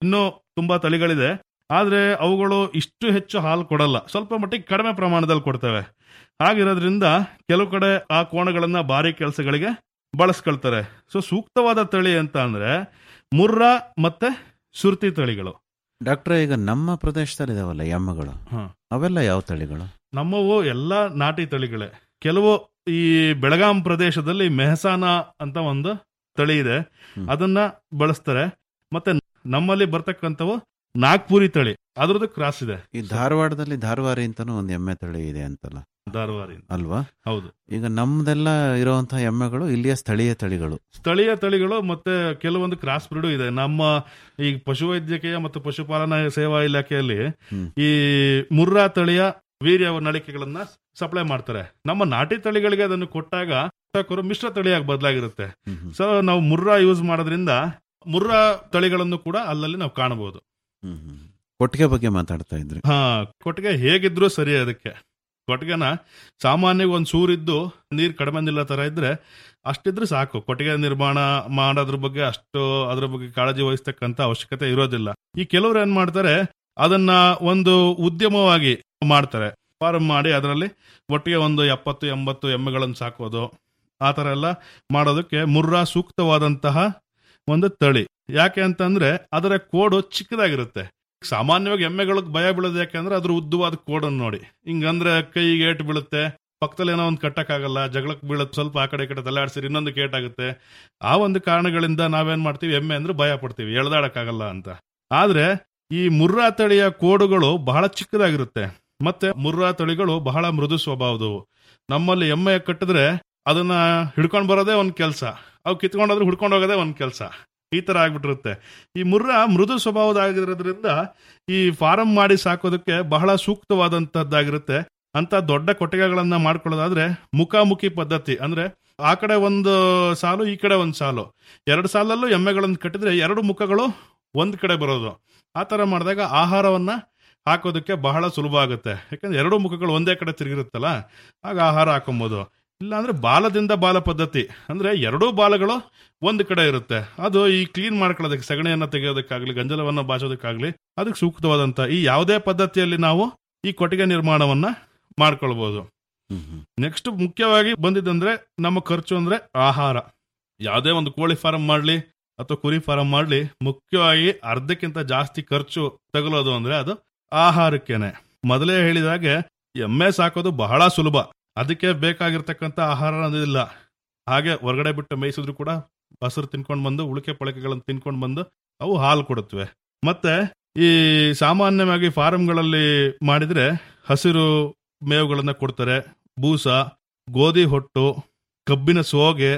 ತುಂಬಾ ತಳಿಗಳಿದೆ ಆದ್ರೆ ಅವುಗಳು ಇಷ್ಟು ಹೆಚ್ಚು ಹಾಲು ಕೊಡಲ್ಲ ಸ್ವಲ್ಪ ಮಟ್ಟಿಗೆ ಕಡಿಮೆ ಪ್ರಮಾಣದಲ್ಲಿ ಕೊಡ್ತವೆ ಹಾಗಿರೋದ್ರಿಂದ ಕೆಲವು ಕಡೆ ಆ ಕೋಣಗಳನ್ನ ಭಾರಿ ಕೆಲಸಗಳಿಗೆ ಬಳಸ್ಕೊಳ್ತಾರೆ ಸೊ ಸೂಕ್ತವಾದ ತಳಿ ಅಂತ ಅಂದ್ರೆ ಮುರ್ರಾ ಮತ್ತೆ ಸುರ್ತಿ ತಳಿಗಳು ಡಾಕ್ಟ್ರೆ ಈಗ ನಮ್ಮ ಪ್ರದೇಶದಲ್ಲಿ ಇದಾವಲ್ಲ ಎಮ್ಮೆಗಳು ಹ. ಅವೆಲ್ಲ ಯಾವ ತಳಿಗಳು ನಮ್ಮವು ಎಲ್ಲ ನಾಟಿ ತಳಿಗಳೇ ಕೆಲವು ಈ ಬೆಳಗಾಂ ಪ್ರದೇಶದಲ್ಲಿ ಮೆಹಸಾನ ಅಂತ ಒಂದು ತಳಿ ಇದೆ ಹ್ಮ್. ಅದನ್ನ ಬಳಸ್ತಾರೆ ಮತ್ತೆ ನಮ್ಮಲ್ಲಿ ಬರ್ತಕ್ಕಂಥವು ನಾಗ್ಪುರಿ ತಳಿ ಅದ್ರದ್ದು ಕ್ರಾಸ್ ಇದೆ ಈ ಧಾರವಾಡದಲ್ಲಿ ಧಾರವಾರಿ ಅಂತಾನು ಒಂದು ಎಮ್ಮೆ ತಳಿ ಇದೆ ಅಂತಲ್ಲ ಧಾರವಾಡಿ ಅಲ್ವಾ ಹೌದು ಈಗ ನಮ್ದೆಲ್ಲ ಇರುವಂತಹ ಎಮ್ಮೆಗಳು ಇಲ್ಲಿಯ ಸ್ಥಳೀಯ ತಳಿಗಳು ಸ್ಥಳೀಯ ತಳಿಗಳು ಮತ್ತೆ ಕೆಲವೊಂದು ಕ್ರಾಸ್ ಬ್ರೀಡು ಇದೆ ನಮ್ಮ ಈ ಪಶುವೈದ್ಯಕೀಯ ಮತ್ತು ಪಶುಪಾಲನಾ ಸೇವಾ ಇಲಾಖೆಯಲ್ಲಿ ಹ್ಮ್. ಈ ಮುರ್ರಾ ತಳಿಯ ವೀರ್ಯ ನಳಿಕೆಗಳನ್ನ ಸಪ್ಲೈ ಮಾಡ್ತಾರೆ ನಮ್ಮ ನಾಟಿ ತಳಿಗಳಿಗೆ ಅದನ್ನು ಕೊಟ್ಟಾಗ ಕೃಷಿಕರು ಮಿಶ್ರ ತಳಿಯಾಗಿ ಬದಲಾಗಿರುತ್ತೆ ಹ್ಮ್ ಹ್ಮ್. ಸೊ ನಾವು ಮುರ್ರಾ ಯೂಸ್ ಮಾಡೋದ್ರಿಂದ ಮುರ್ರಾ ತಳಿಗಳನ್ನು ಕೂಡ ಅಲ್ಲಲ್ಲಿ ನಾವು ಕಾಣಬಹುದು ಹ್ಮ್ ಹ್ಮ್. ಕೊಟ್ಟಿಗೆ ಬಗ್ಗೆ ಮಾತಾಡ್ತಾ ಇದ್ರಿ ಹಾ ಕೊಟ್ಟಿಗೆ ಹೇಗಿದ್ರು ಸರಿ ಅದಕ್ಕೆ ಕೊಟ್ಟಿಗೆನ ಸಾಮಾನ್ಯವಾಗಿ ಒಂದು ಸೂರಿದ್ದು ನೀರು ಕಡಿಮೆ ನಿಲ್ಲ ತರ ಇದ್ರೆ ಅಷ್ಟಿದ್ರೆ ಸಾಕು ಕೊಟ್ಟಿಗೆ ನಿರ್ಮಾಣ ಮಾಡೋದ್ರ ಬಗ್ಗೆ ಅಷ್ಟು ಅದ್ರ ಬಗ್ಗೆ ಕಾಳಜಿ ವಹಿಸ್ತಕ್ಕಂತ ಅವಶ್ಯಕತೆ ಇರೋದಿಲ್ಲ ಈ ಕೆಲವರು ಏನ್ ಮಾಡ್ತಾರೆ ಅದನ್ನ ಒಂದು ಉದ್ಯಮವಾಗಿ ಮಾಡ್ತಾರೆ ಫಾರ್ಮ್ ಮಾಡಿ ಅದರಲ್ಲಿ ಒಟ್ಟಿಗೆ ಒಂದು ಎಪ್ಪತ್ತು ಎಂಬತ್ತು ಎಮ್ಮೆಗಳನ್ನು ಸಾಕೋದು ಆ ತರ ಎಲ್ಲ ಮಾಡೋದಕ್ಕೆ ಮುರ್ರಾ ಸೂಕ್ತವಾದಂತಹ ಒಂದು ತಳಿ ಯಾಕೆ ಅಂತಂದ್ರೆ ಅದರ ಕೋಡು ಚಿಕ್ಕದಾಗಿರುತ್ತೆ ಸಾಮಾನ್ಯವಾಗಿ ಎಮ್ಮೆಗಳಿಗೆ ಭಯ ಬೀಳೋದು ಯಾಕಂದ್ರೆ ಅದ್ರ ಉದ್ದವಾದ ಕೋಡನ್ನು ನೋಡಿ ಹಿಂಗಂದ್ರೆ ಕೈಗೆ ಏಟು ಬೀಳುತ್ತೆ ಪಕ್ಕದಲ್ಲಿ ಏನೋ ಒಂದು ಕಟ್ಟಕ್ಕಾಗಲ್ಲ ಜಗಳಕ್ಕೆ ಬೀಳುತ್ತೆ ಸ್ವಲ್ಪ ಆ ಕಡೆ ಈ ಕಡೆ ತಲೆಯಾಡ್ಸಿರಿ ಇನ್ನೊಂದು ಕೇಟಾಗುತ್ತೆ ಆ ಒಂದು ಕಾರಣಗಳಿಂದ ನಾವೇನ್ ಮಾಡ್ತೀವಿ ಎಮ್ಮೆ ಅಂದ್ರೆ ಭಯ ಪಡ್ತೀವಿ ಎಳ್ದಾಡಕ್ಕಾಗಲ್ಲ ಅಂತ ಆದ್ರೆ ಈ ಮುರ್ರಾ ತಳಿಯ ಕೋಡುಗಳು ಬಹಳ ಚಿಕ್ಕದಾಗಿರುತ್ತೆ ಮತ್ತೆ ಮುರ್ರಾ ತಳಿಗಳು ಬಹಳ ಮೃದು ಸ್ವಭಾವದವು ನಮ್ಮಲ್ಲಿ ಎಮ್ಮೆ ಕಟ್ಟಿದ್ರೆ ಅದನ್ನ ಹಿಡ್ಕೊಂಡ್ ಬರೋದೇ ಒಂದ್ ಕೆಲಸ ಅವು ಕಿತ್ಕೊಂಡೋದ್ರೆ ಹಿಡ್ಕೊಂಡು ಹೋಗೋದೇ ಒಂದ್ ಕೆಲಸ ಈ ತರ ಆಗ್ಬಿಟ್ಟಿರುತ್ತೆ ಈ ಮುರ್ರಾ ಮೃದು ಸ್ವಭಾವದಾಗಿರೋದ್ರಿಂದ ಈ ಫಾರಂ ಮಾಡಿ ಸಾಕೋದಕ್ಕೆ ಬಹಳ ಸೂಕ್ತವಾದಂತದ್ದಾಗಿರುತ್ತೆ ಅಂತ ದೊಡ್ಡ ಕೊಟ್ಟಿಗೆಗಳನ್ನ ಮಾಡ್ಕೊಳ್ಳೋದಾದ್ರೆ ಮುಖಾಮುಖಿ ಪದ್ಧತಿ ಅಂದ್ರೆ ಆ ಕಡೆ ಒಂದು ಸಾಲು ಈ ಕಡೆ ಒಂದು ಸಾಲು ಎರಡು ಸಾಲಲ್ಲೂ ಎಮ್ಮೆಗಳನ್ನು ಕಟ್ಟಿದ್ರೆ ಎರಡು ಮುಖಗಳು ಒಂದ್ ಕಡೆ ಬರೋದು ಆ ತರ ಮಾಡಿದಾಗ ಆಹಾರವನ್ನ ಹಾಕೋದಕ್ಕೆ ಬಹಳ ಸುಲಭ ಆಗುತ್ತೆ ಯಾಕಂದ್ರೆ ಎರಡು ಮುಖಗಳು ಒಂದೇ ಕಡೆ ತಿರುಗಿರುತ್ತಲ್ಲ ಆಗ ಆಹಾರ ಹಾಕೊಬಹುದು ಇಲ್ಲಾಂದ್ರೆ ಬಾಲದಿಂದ ಬಾಲ ಪದ್ಧತಿ ಅಂದ್ರೆ ಎರಡೂ ಬಾಲಗಳು ಒಂದು ಕಡೆ ಇರುತ್ತೆ ಅದು ಈ ಕ್ಲೀನ್ ಮಾಡ್ಕೊಳ್ಳೋದಕ್ಕೆ ಸಗಣಿಯನ್ನ ತೆಗೆಯೋದಕ್ಕಾಗ್ಲಿ ಗಂಜಲವನ್ನ ಬಾಚೋದಕ್ಕಾಗ್ಲಿ ಅದಕ್ಕೆ ಸೂಕ್ತವಾದಂತ ಈ ಯಾವುದೇ ಪದ್ಧತಿಯಲ್ಲಿ ನಾವು ಈ ಕೊಟ್ಟಿಗೆ ನಿರ್ಮಾಣವನ್ನ ಮಾಡ್ಕೊಳ್ಬಹುದು ಹ್ಮ್ ಹ್ಮ್. ನೆಕ್ಸ್ಟ್ ಮುಖ್ಯವಾಗಿ ಬಂದಿದ್ದಂದ್ರೆ ನಮ್ಮ ಖರ್ಚು ಅಂದ್ರೆ ಆಹಾರ ಯಾವುದೇ ಒಂದು ಕೋಳಿ ಫಾರಂ ಮಾಡ್ಲಿ ಅಥವಾ ಕುರಿ ಫಾರಂ ಮಾಡ್ಲಿ ಮುಖ್ಯವಾಗಿ ಅರ್ಧಕ್ಕಿಂತ ಜಾಸ್ತಿ ಖರ್ಚು ತಗಲೋದು ಅಂದ್ರೆ ಅದು ಆಹಾರಕ್ಕೇನೆ ಮೊದಲೇ ಹೇಳಿದಾಗೆ ಎಮ್ಮೆ ಸಾಕೋದು ಬಹಳ ಸುಲಭ ಅದಕ್ಕೆ ಬೇಕಾಗಿರ್ತಕ್ಕಂಥ ಆಹಾರ ಅನ್ನೋದಿಲ್ಲ ಹಾಗೆ ಹೊರಗಡೆ ಬಿಟ್ಟು ಮೇಯಿಸಿದ್ರು ಕೂಡ ಹಸಿರು ತಿನ್ಕೊಂಡು ಬಂದು ಉಳಿಕೆ ಪಳಕೆಗಳನ್ನು ತಿನ್ಕೊಂಡು ಬಂದು ಅವು ಹಾಲು ಕೊಡುತ್ತವೆ ಮತ್ತೆ ಈ ಸಾಮಾನ್ಯವಾಗಿ ಫಾರಂಗಳಲ್ಲಿ ಮಾಡಿದ್ರೆ ಹಸಿರು ಮೇವುಗಳನ್ನ ಕೊಡ್ತಾರೆ ಬೂಸ ಗೋಧಿ ಹೊಟ್ಟು ಕಬ್ಬಿನ ಸೋಗೆ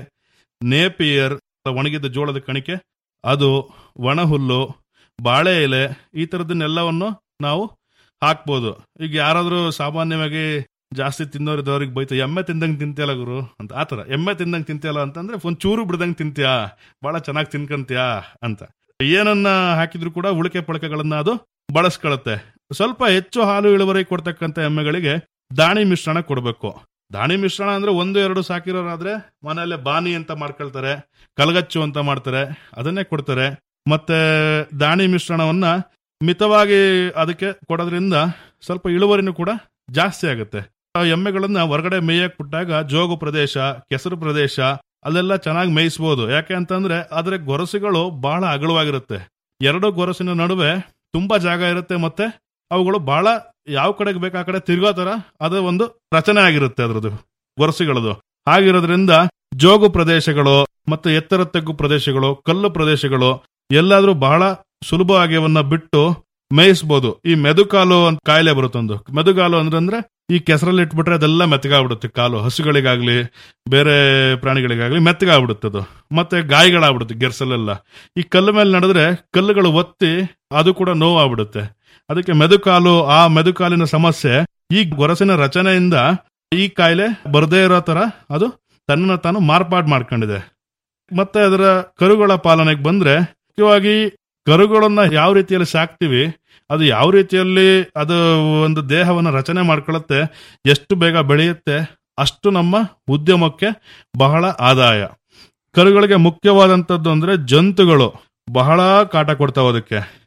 ನೇಪಿಯರ್ ಒಣಗಿದ ಜೋಳದ ಕಣಿಕೆ ಅದು ಒಣ ಹುಲ್ಲು ಬಾಳೆ ಎಲೆ ಈ ತರದನ್ನೆಲ್ಲವನ್ನು ನಾವು ಹಾಕ್ಬೋದು ಈಗ ಯಾರಾದ್ರೂ ಸಾಮಾನ್ಯವಾಗಿ ಜಾಸ್ತಿ ತಿನ್ನೋರಿದ್ದವ್ರಿಗೆ ಬೈತ ಎಮ್ಮೆ ತಿಂದಂಗೆ ತಿಂತಿಯಲ್ಲ ಗುರು ಅಂತ ಆತರ ಎಮ್ಮೆ ತಿಂದಂಗೆ ತಿಂತಿಯಲ್ಲ ಅಂತಂದ್ರೆ ಒಂದ್ ಚೂರು ಬಿಡ್ದಂಗೆ ತಿಂತ್ಯಾ ಬಹಳ ಚೆನ್ನಾಗಿ ತಿನ್ಕಂತ್ಯಾ ಅಂತ ಏನನ್ನ ಹಾಕಿದ್ರು ಕೂಡ ಉಳಿಕೆ ಪಳಕೆಗಳನ್ನ ಅದು ಬಳಸ್ಕೊಳತ್ತೆ ಸ್ವಲ್ಪ ಹೆಚ್ಚು ಹಾಲು ಇಳುವರಿ ಕೊಡ್ತಕ್ಕಂಥ ಎಮ್ಮೆಗಳಿಗೆ ದಾಣಿ ಮಿಶ್ರಣ ಕೊಡಬೇಕು ದಾಣಿ ಮಿಶ್ರಣ ಅಂದ್ರೆ ಒಂದು ಎರಡು ಸಾಕಿರೋರಾದ್ರೆ ಮನೆಯಲ್ಲೇ ಬಾನಿ ಅಂತ ಮಾಡ್ಕೊಳ್ತಾರೆ ಕಲಗಚ್ಚು ಅಂತ ಮಾಡ್ತಾರೆ ಅದನ್ನೇ ಕೊಡ್ತಾರೆ ಮತ್ತೆ ದಾಣಿ ಮಿಶ್ರಣವನ್ನ ಮಿತವಾಗಿ ಅದಕ್ಕೆ ಕೊಡೋದ್ರಿಂದ ಸ್ವಲ್ಪ ಇಳುವರಿನೂ ಕೂಡ ಜಾಸ್ತಿ ಆಗುತ್ತೆ ಆ ಎಮ್ಮೆಗಳನ್ನ ಹೊರಗಡೆ ಮೇಯಕ್ ಬಿಟ್ಟಾಗ ಜೋಗು ಪ್ರದೇಶ ಕೆಸರು ಪ್ರದೇಶ ಅಲ್ಲೆಲ್ಲ ಚೆನ್ನಾಗಿ ಮೇಯಿಸಬಹುದು ಯಾಕೆ ಅಂತಂದ್ರೆ ಅದರ ಗೊರಸುಗಳು ಬಹಳ ಅಗಲವಾಗಿರುತ್ತೆ ಎರಡು ಗೊರಸಿನ ನಡುವೆ ತುಂಬಾ ಜಾಗ ಇರುತ್ತೆ ಮತ್ತೆ ಅವುಗಳು ಬಹಳ ಯಾವ ಕಡೆಗೆ ಬೇಕು ಆ ಕಡೆ ತಿರ್ಗೋ ತರ ಅದು ಒಂದು ರಚನೆ ಆಗಿರುತ್ತೆ ಅದ್ರದ್ದು ಗೊರಸುಗಳದು ಹಾಗಿರೋದ್ರಿಂದ ಜೋಗು ಪ್ರದೇಶಗಳು ಮತ್ತು ಎತ್ತರ ತಗ್ಗು ಪ್ರದೇಶಗಳು ಕಲ್ಲು ಪ್ರದೇಶಗಳು ಎಲ್ಲಾದ್ರೂ ಬಹಳ ಸುಲಭವಾಗಿ ಅವನ್ನ ಬಿಟ್ಟು ಮೇಯಿಸ್ಬೋದು ಈ ಮೆದುಕಾಲು ಅಂತ ಕಾಯಿಲೆ ಬರುತ್ತೊಂದು ಮೆದುಗಾಲು ಅಂದ್ರೆ ಅಂದ್ರೆ ಈ ಕೆಸರಲ್ಲಿ ಇಟ್ಬಿಟ್ರೆ ಅದೆಲ್ಲ ಮೆತ್ತಗಾಗ್ಬಿಡುತ್ತೆ ಕಾಲು ಹಸುಗಳಿಗಾಗ್ಲಿ ಬೇರೆ ಪ್ರಾಣಿಗಳಿಗಾಗ್ಲಿ ಮೆತ್ತಗಾಗ್ಬಿಡುತ್ತೆ ಅದು ಮತ್ತೆ ಗಾಯಗಳಾಗ್ಬಿಡುತ್ತೆ ಗೆರ್ಸಲೆಲ್ಲ ಈ ಕಲ್ಲು ಮೇಲೆ ನಡೆದ್ರೆ ಕಲ್ಲುಗಳು ಒತ್ತಿ ಅದು ಕೂಡ ನೋವಾಗ್ಬಿಡುತ್ತೆ ಅದಕ್ಕೆ ಮೆದುಕಾಲು ಆ ಮೆದುಕಾಲಿನ ಸಮಸ್ಯೆ ಈ ಗೊರಸಿನ ರಚನೆಯಿಂದ ಈ ಕಾಯಿಲೆ ಬರದೇ ಇರೋ ತರ ಅದು ತನ್ನನ್ನು ತಾನು ಮಾರ್ಪಾಡು ಮಾಡ್ಕೊಂಡಿದೆ ಮತ್ತೆ ಅದರ ಕರುಗಳ ಪಾಲನೆಗೆ ಬಂದ್ರೆ ಮುಖ್ಯವಾಗಿ ಕರುಗಳನ್ನ ಯಾವ ರೀತಿಯಲ್ಲಿ ಸಾಕ್ತಿವಿ ಅದು ಯಾವ ರೀತಿಯಲ್ಲಿ ಅದು ಒಂದು ದೇಹವನ್ನ ರಚನೆ ಮಾಡ್ಕೊಳ್ಳುತ್ತೆ ಎಷ್ಟು ಬೇಗ ಬೆಳೆಯುತ್ತೆ ಅಷ್ಟು ನಮ್ಮ ಉದ್ಯಮಕ್ಕೆ ಬಹಳ ಆದಾಯ ಕರುಗಳಿಗೆ ಮುಖ್ಯವಾದಂಥದ್ದು ಅಂದ್ರೆ ಜಂತುಗಳು ಬಹಳ ಕಾಟ ಕೊಡ್ತಾವ ಅದಕ್ಕೆ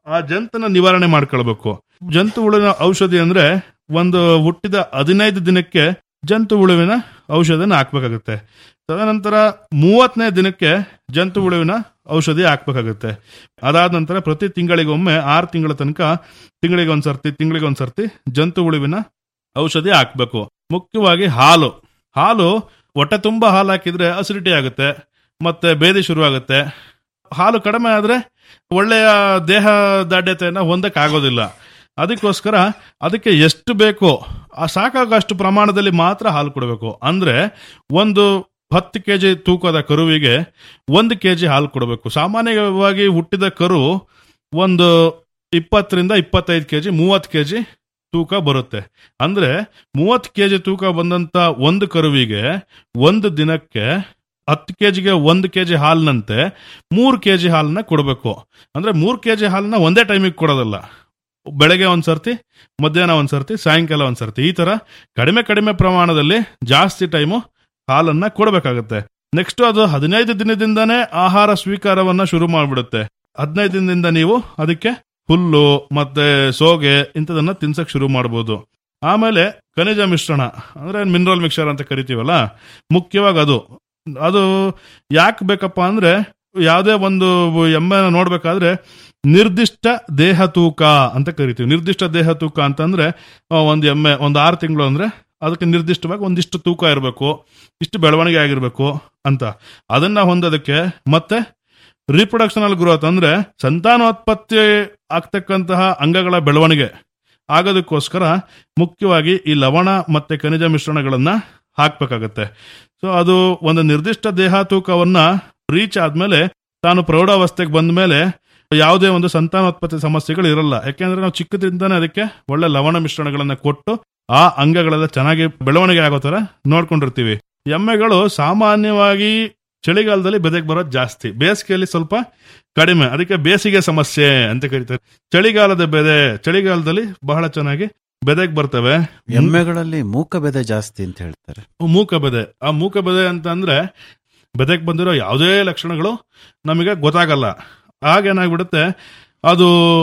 ಆ ಜಂತನ ನಿವಾರಣೆ ಮಾಡ್ಕೊಳ್ಬೇಕು ಜಂತು ಹುಳುವಿನ ಔಷಧಿ ಅಂದ್ರೆ ಒಂದು ಹುಟ್ಟಿದ ಹದಿನೈದು ದಿನಕ್ಕೆ ಜಂತು ಹುಳುವಿನ ಔಷಧಿನ ಹಾಕ್ಬೇಕಾಗುತ್ತೆ ತದನಂತರ ಮೂವತ್ತನೇ ದಿನಕ್ಕೆ ಜಂತು ಹುಳುವಿನ ಔಷಧಿ ಹಾಕ್ಬೇಕಾಗುತ್ತೆ ಅದಾದ ನಂತರ ಪ್ರತಿ ತಿಂಗಳಿಗೊಮ್ಮೆ ಆರು ತಿಂಗಳ ತನಕ ತಿಂಗಳಿಗೆ ಒಂದ್ಸರ್ತಿ ತಿಂಗಳಿಗೆ ಒಂದ್ಸರ್ತಿ ಜಂತು ಹುಳುವಿನ ಔಷಧಿ ಹಾಕ್ಬೇಕು ಮುಖ್ಯವಾಗಿ ಹಾಲು ಹಾಲು ಹೊಟ್ಟೆ ತುಂಬಾ ಹಾಲು ಹಾಕಿದ್ರೆ ಅಸಿಡಿಟಿ ಆಗುತ್ತೆ ಮತ್ತೆ ಬೇದಿ ಶುರುವಾಗುತ್ತೆ ಹಾಲು ಕಡಿಮೆ ಆದ್ರೆ ಒಳ್ಳೆಯ ದೇಹ ದಾಢ್ಯತೆಯನ್ನ ಹೊಂದಕ್ಕೆ ಆಗೋದಿಲ್ಲ ಅದಕ್ಕೋಸ್ಕರ ಅದಕ್ಕೆ ಎಷ್ಟು ಬೇಕೋ ಆ ಸಾಕಾಗಷ್ಟು ಪ್ರಮಾಣದಲ್ಲಿ ಮಾತ್ರ ಹಾಲು ಕೊಡಬೇಕು ಅಂದ್ರೆ ಒಂದು ಹತ್ತು ಕೆಜಿ ತೂಕದ ಕರುವಿಗೆ ಒಂದು ಕೆಜಿ ಹಾಲು ಕೊಡಬೇಕು ಸಾಮಾನ್ಯವಾಗಿ ಹುಟ್ಟಿದ ಕರು ಒಂದು ಇಪ್ಪತ್ತರಿಂದ ಇಪ್ಪತ್ತೈದು ಕೆಜಿ ಮೂವತ್ತು ಕೆಜಿ ತೂಕ ಬರುತ್ತೆ ಅಂದ್ರೆ ಮೂವತ್ತು ಕೆಜಿ ತೂಕ ಬಂದಂತ ಒಂದು ಕರುವಿಗೆ ಒಂದು ದಿನಕ್ಕೆ ಹತ್ತು ಕೆಜಿಗೆ ಒಂದು ಕೆಜಿ ಹಾಲಿನಂತೆ ಮೂರು ಕೆಜಿ ಹಾಲನ್ನ ಕೊಡಬೇಕು ಅಂದ್ರೆ ಮೂರು ಕೆಜಿ ಹಾಲನ್ನ ಒಂದೇ ಟೈಮಿಗೆ ಕೊಡೋದಲ್ಲ ಬೆಳಗ್ಗೆ ಒಂದ್ಸರ್ತಿ ಮಧ್ಯಾಹ್ನ ಒಂದ್ಸರ್ತಿ ಸಾಯಂಕಾಲ ಒಂದ್ಸರ್ತಿ ಈ ತರ ಕಡಿಮೆ ಕಡಿಮೆ ಪ್ರಮಾಣದಲ್ಲಿ ಜಾಸ್ತಿ ಟೈಮು ಹಾಲನ್ನ ಕೊಡಬೇಕಾಗುತ್ತೆ ನೆಕ್ಸ್ಟ್ ಅದು ಹದಿನೈದು ದಿನದಿಂದಾನೇ ಆಹಾರ ಸ್ವೀಕಾರವನ್ನ ಶುರು ಮಾಡಿಬಿಡುತ್ತೆ ಹದಿನೈದು ದಿನದಿಂದ ನೀವು ಅದಕ್ಕೆ ಹುಲ್ಲು ಮತ್ತೆ ಸೋಗೆ ಇಂಥದನ್ನ ತಿನ್ಸಕ್ ಶುರು ಮಾಡ್ಬೋದು ಆಮೇಲೆ ಖನಿಜ ಮಿಶ್ರಣ ಅಂದ್ರೆ ಮಿನರಲ್ ಮಿಕ್ಸರ್ ಅಂತ ಕರಿತೀವಲ್ಲ ಮುಖ್ಯವಾಗಿ ಅದು ಅದು ಯಾಕೆ ಬೇಕಪ್ಪ ಅಂದ್ರೆ ಯಾವುದೇ ಒಂದು ಎಮ್ಮೆನ ನೋಡ್ಬೇಕಾದ್ರೆ ನಿರ್ದಿಷ್ಟ ದೇಹ ತೂಕ ಅಂತ ಕರಿತೀವಿ ನಿರ್ದಿಷ್ಟ ದೇಹ ತೂಕ ಅಂತಂದ್ರೆ ಆ, ಒಂದು ಎಮ್ಮೆ ಒಂದು ಆರು ತಿಂಗಳು ಅಂದ್ರೆ ಅದಕ್ಕೆ ನಿರ್ದಿಷ್ಟವಾಗಿ ಒಂದಿಷ್ಟು ತೂಕ ಇರಬೇಕು ಇಷ್ಟು ಬೆಳವಣಿಗೆ ಆಗಿರ್ಬೇಕು ಅಂತ ಅದನ್ನ ಹೊಂದೋದಕ್ಕೆ ಮತ್ತೆ ರಿಪ್ರೊಡಕ್ಷನಲ್ ಗ್ರೋತ್ ಅಂದ್ರೆ ಸಂತಾನೋತ್ಪತ್ತಿ ಆಗ್ತಕ್ಕಂತಹ ಅಂಗಗಳ ಬೆಳವಣಿಗೆ ಆಗೋದಕ್ಕೋಸ್ಕರ ಮುಖ್ಯವಾಗಿ ಈ ಲವಣ ಮತ್ತೆ ಖನಿಜ ಮಿಶ್ರಣಗಳನ್ನ ಹಾಕ್ಬೇಕಾಗತ್ತೆ ಸೊ ಅದು ಒಂದು ನಿರ್ದಿಷ್ಟ ದೇಹ ತೂಕವನ್ನ ರೀಚ್ ಆದ್ಮೇಲೆ ತಾನು ಪ್ರೌಢಾವಸ್ಥೆಗೆ ಬಂದ ಮೇಲೆ ಯಾವುದೇ ಒಂದು ಸಂತಾನೋತ್ಪತ್ತಿ ಸಮಸ್ಯೆಗಳು ಇರಲ್ಲ ಯಾಕೆಂದ್ರೆ ನಾವು ಚಿಕ್ಕದ್ರಿಂದಾನೇ ಅದಕ್ಕೆ ಒಳ್ಳೆ ಲವಣ ಮಿಶ್ರಣಗಳನ್ನ ಕೊಟ್ಟು ಆ ಅಂಗಗಳೆಲ್ಲ ಚೆನ್ನಾಗಿ ಬೆಳವಣಿಗೆ ಆಗೋ ತರ ನೋಡ್ಕೊಂಡಿರ್ತೀವಿ ಎಮ್ಮೆಗಳು ಸಾಮಾನ್ಯವಾಗಿ ಚಳಿಗಾಲದಲ್ಲಿ ಬೆದೆಗೆ ಬರೋದು ಜಾಸ್ತಿ ಬೇಸಿಗೆಯಲ್ಲಿ ಸ್ವಲ್ಪ ಕಡಿಮೆ ಅದಕ್ಕೆ ಬೇಸಿಗೆ ಸಮಸ್ಯೆ ಅಂತ ಕರೀತಾರೆ ಚಳಿಗಾಲದ ಬೆದೆ ಚಳಿಗಾಲದಲ್ಲಿ ಬಹಳ ಚೆನ್ನಾಗಿ ಬೆದೆಗೆ ಬರ್ತವೆ ಎಮ್ಮೆಗಳಲ್ಲಿ ಮೂಕ ಬೆದೆ ಜಾಸ್ತಿ ಅಂತ ಹೇಳ್ತಾರೆ ಮೂಕ ಬೆದೆ ಆ ಮೂಕ ಬೆದೆ ಅಂತ ಅಂದ್ರೆ ಬೆದೆಗೆ ಬಂದಿರೋ ಯಾವುದೇ ಲಕ್ಷಣಗಳು ನಮಗೆ ಗೊತ್ತಾಗಲ್ಲ ಆಗೇನಾಗ್ಬಿಡುತ್ತೆ ಅದು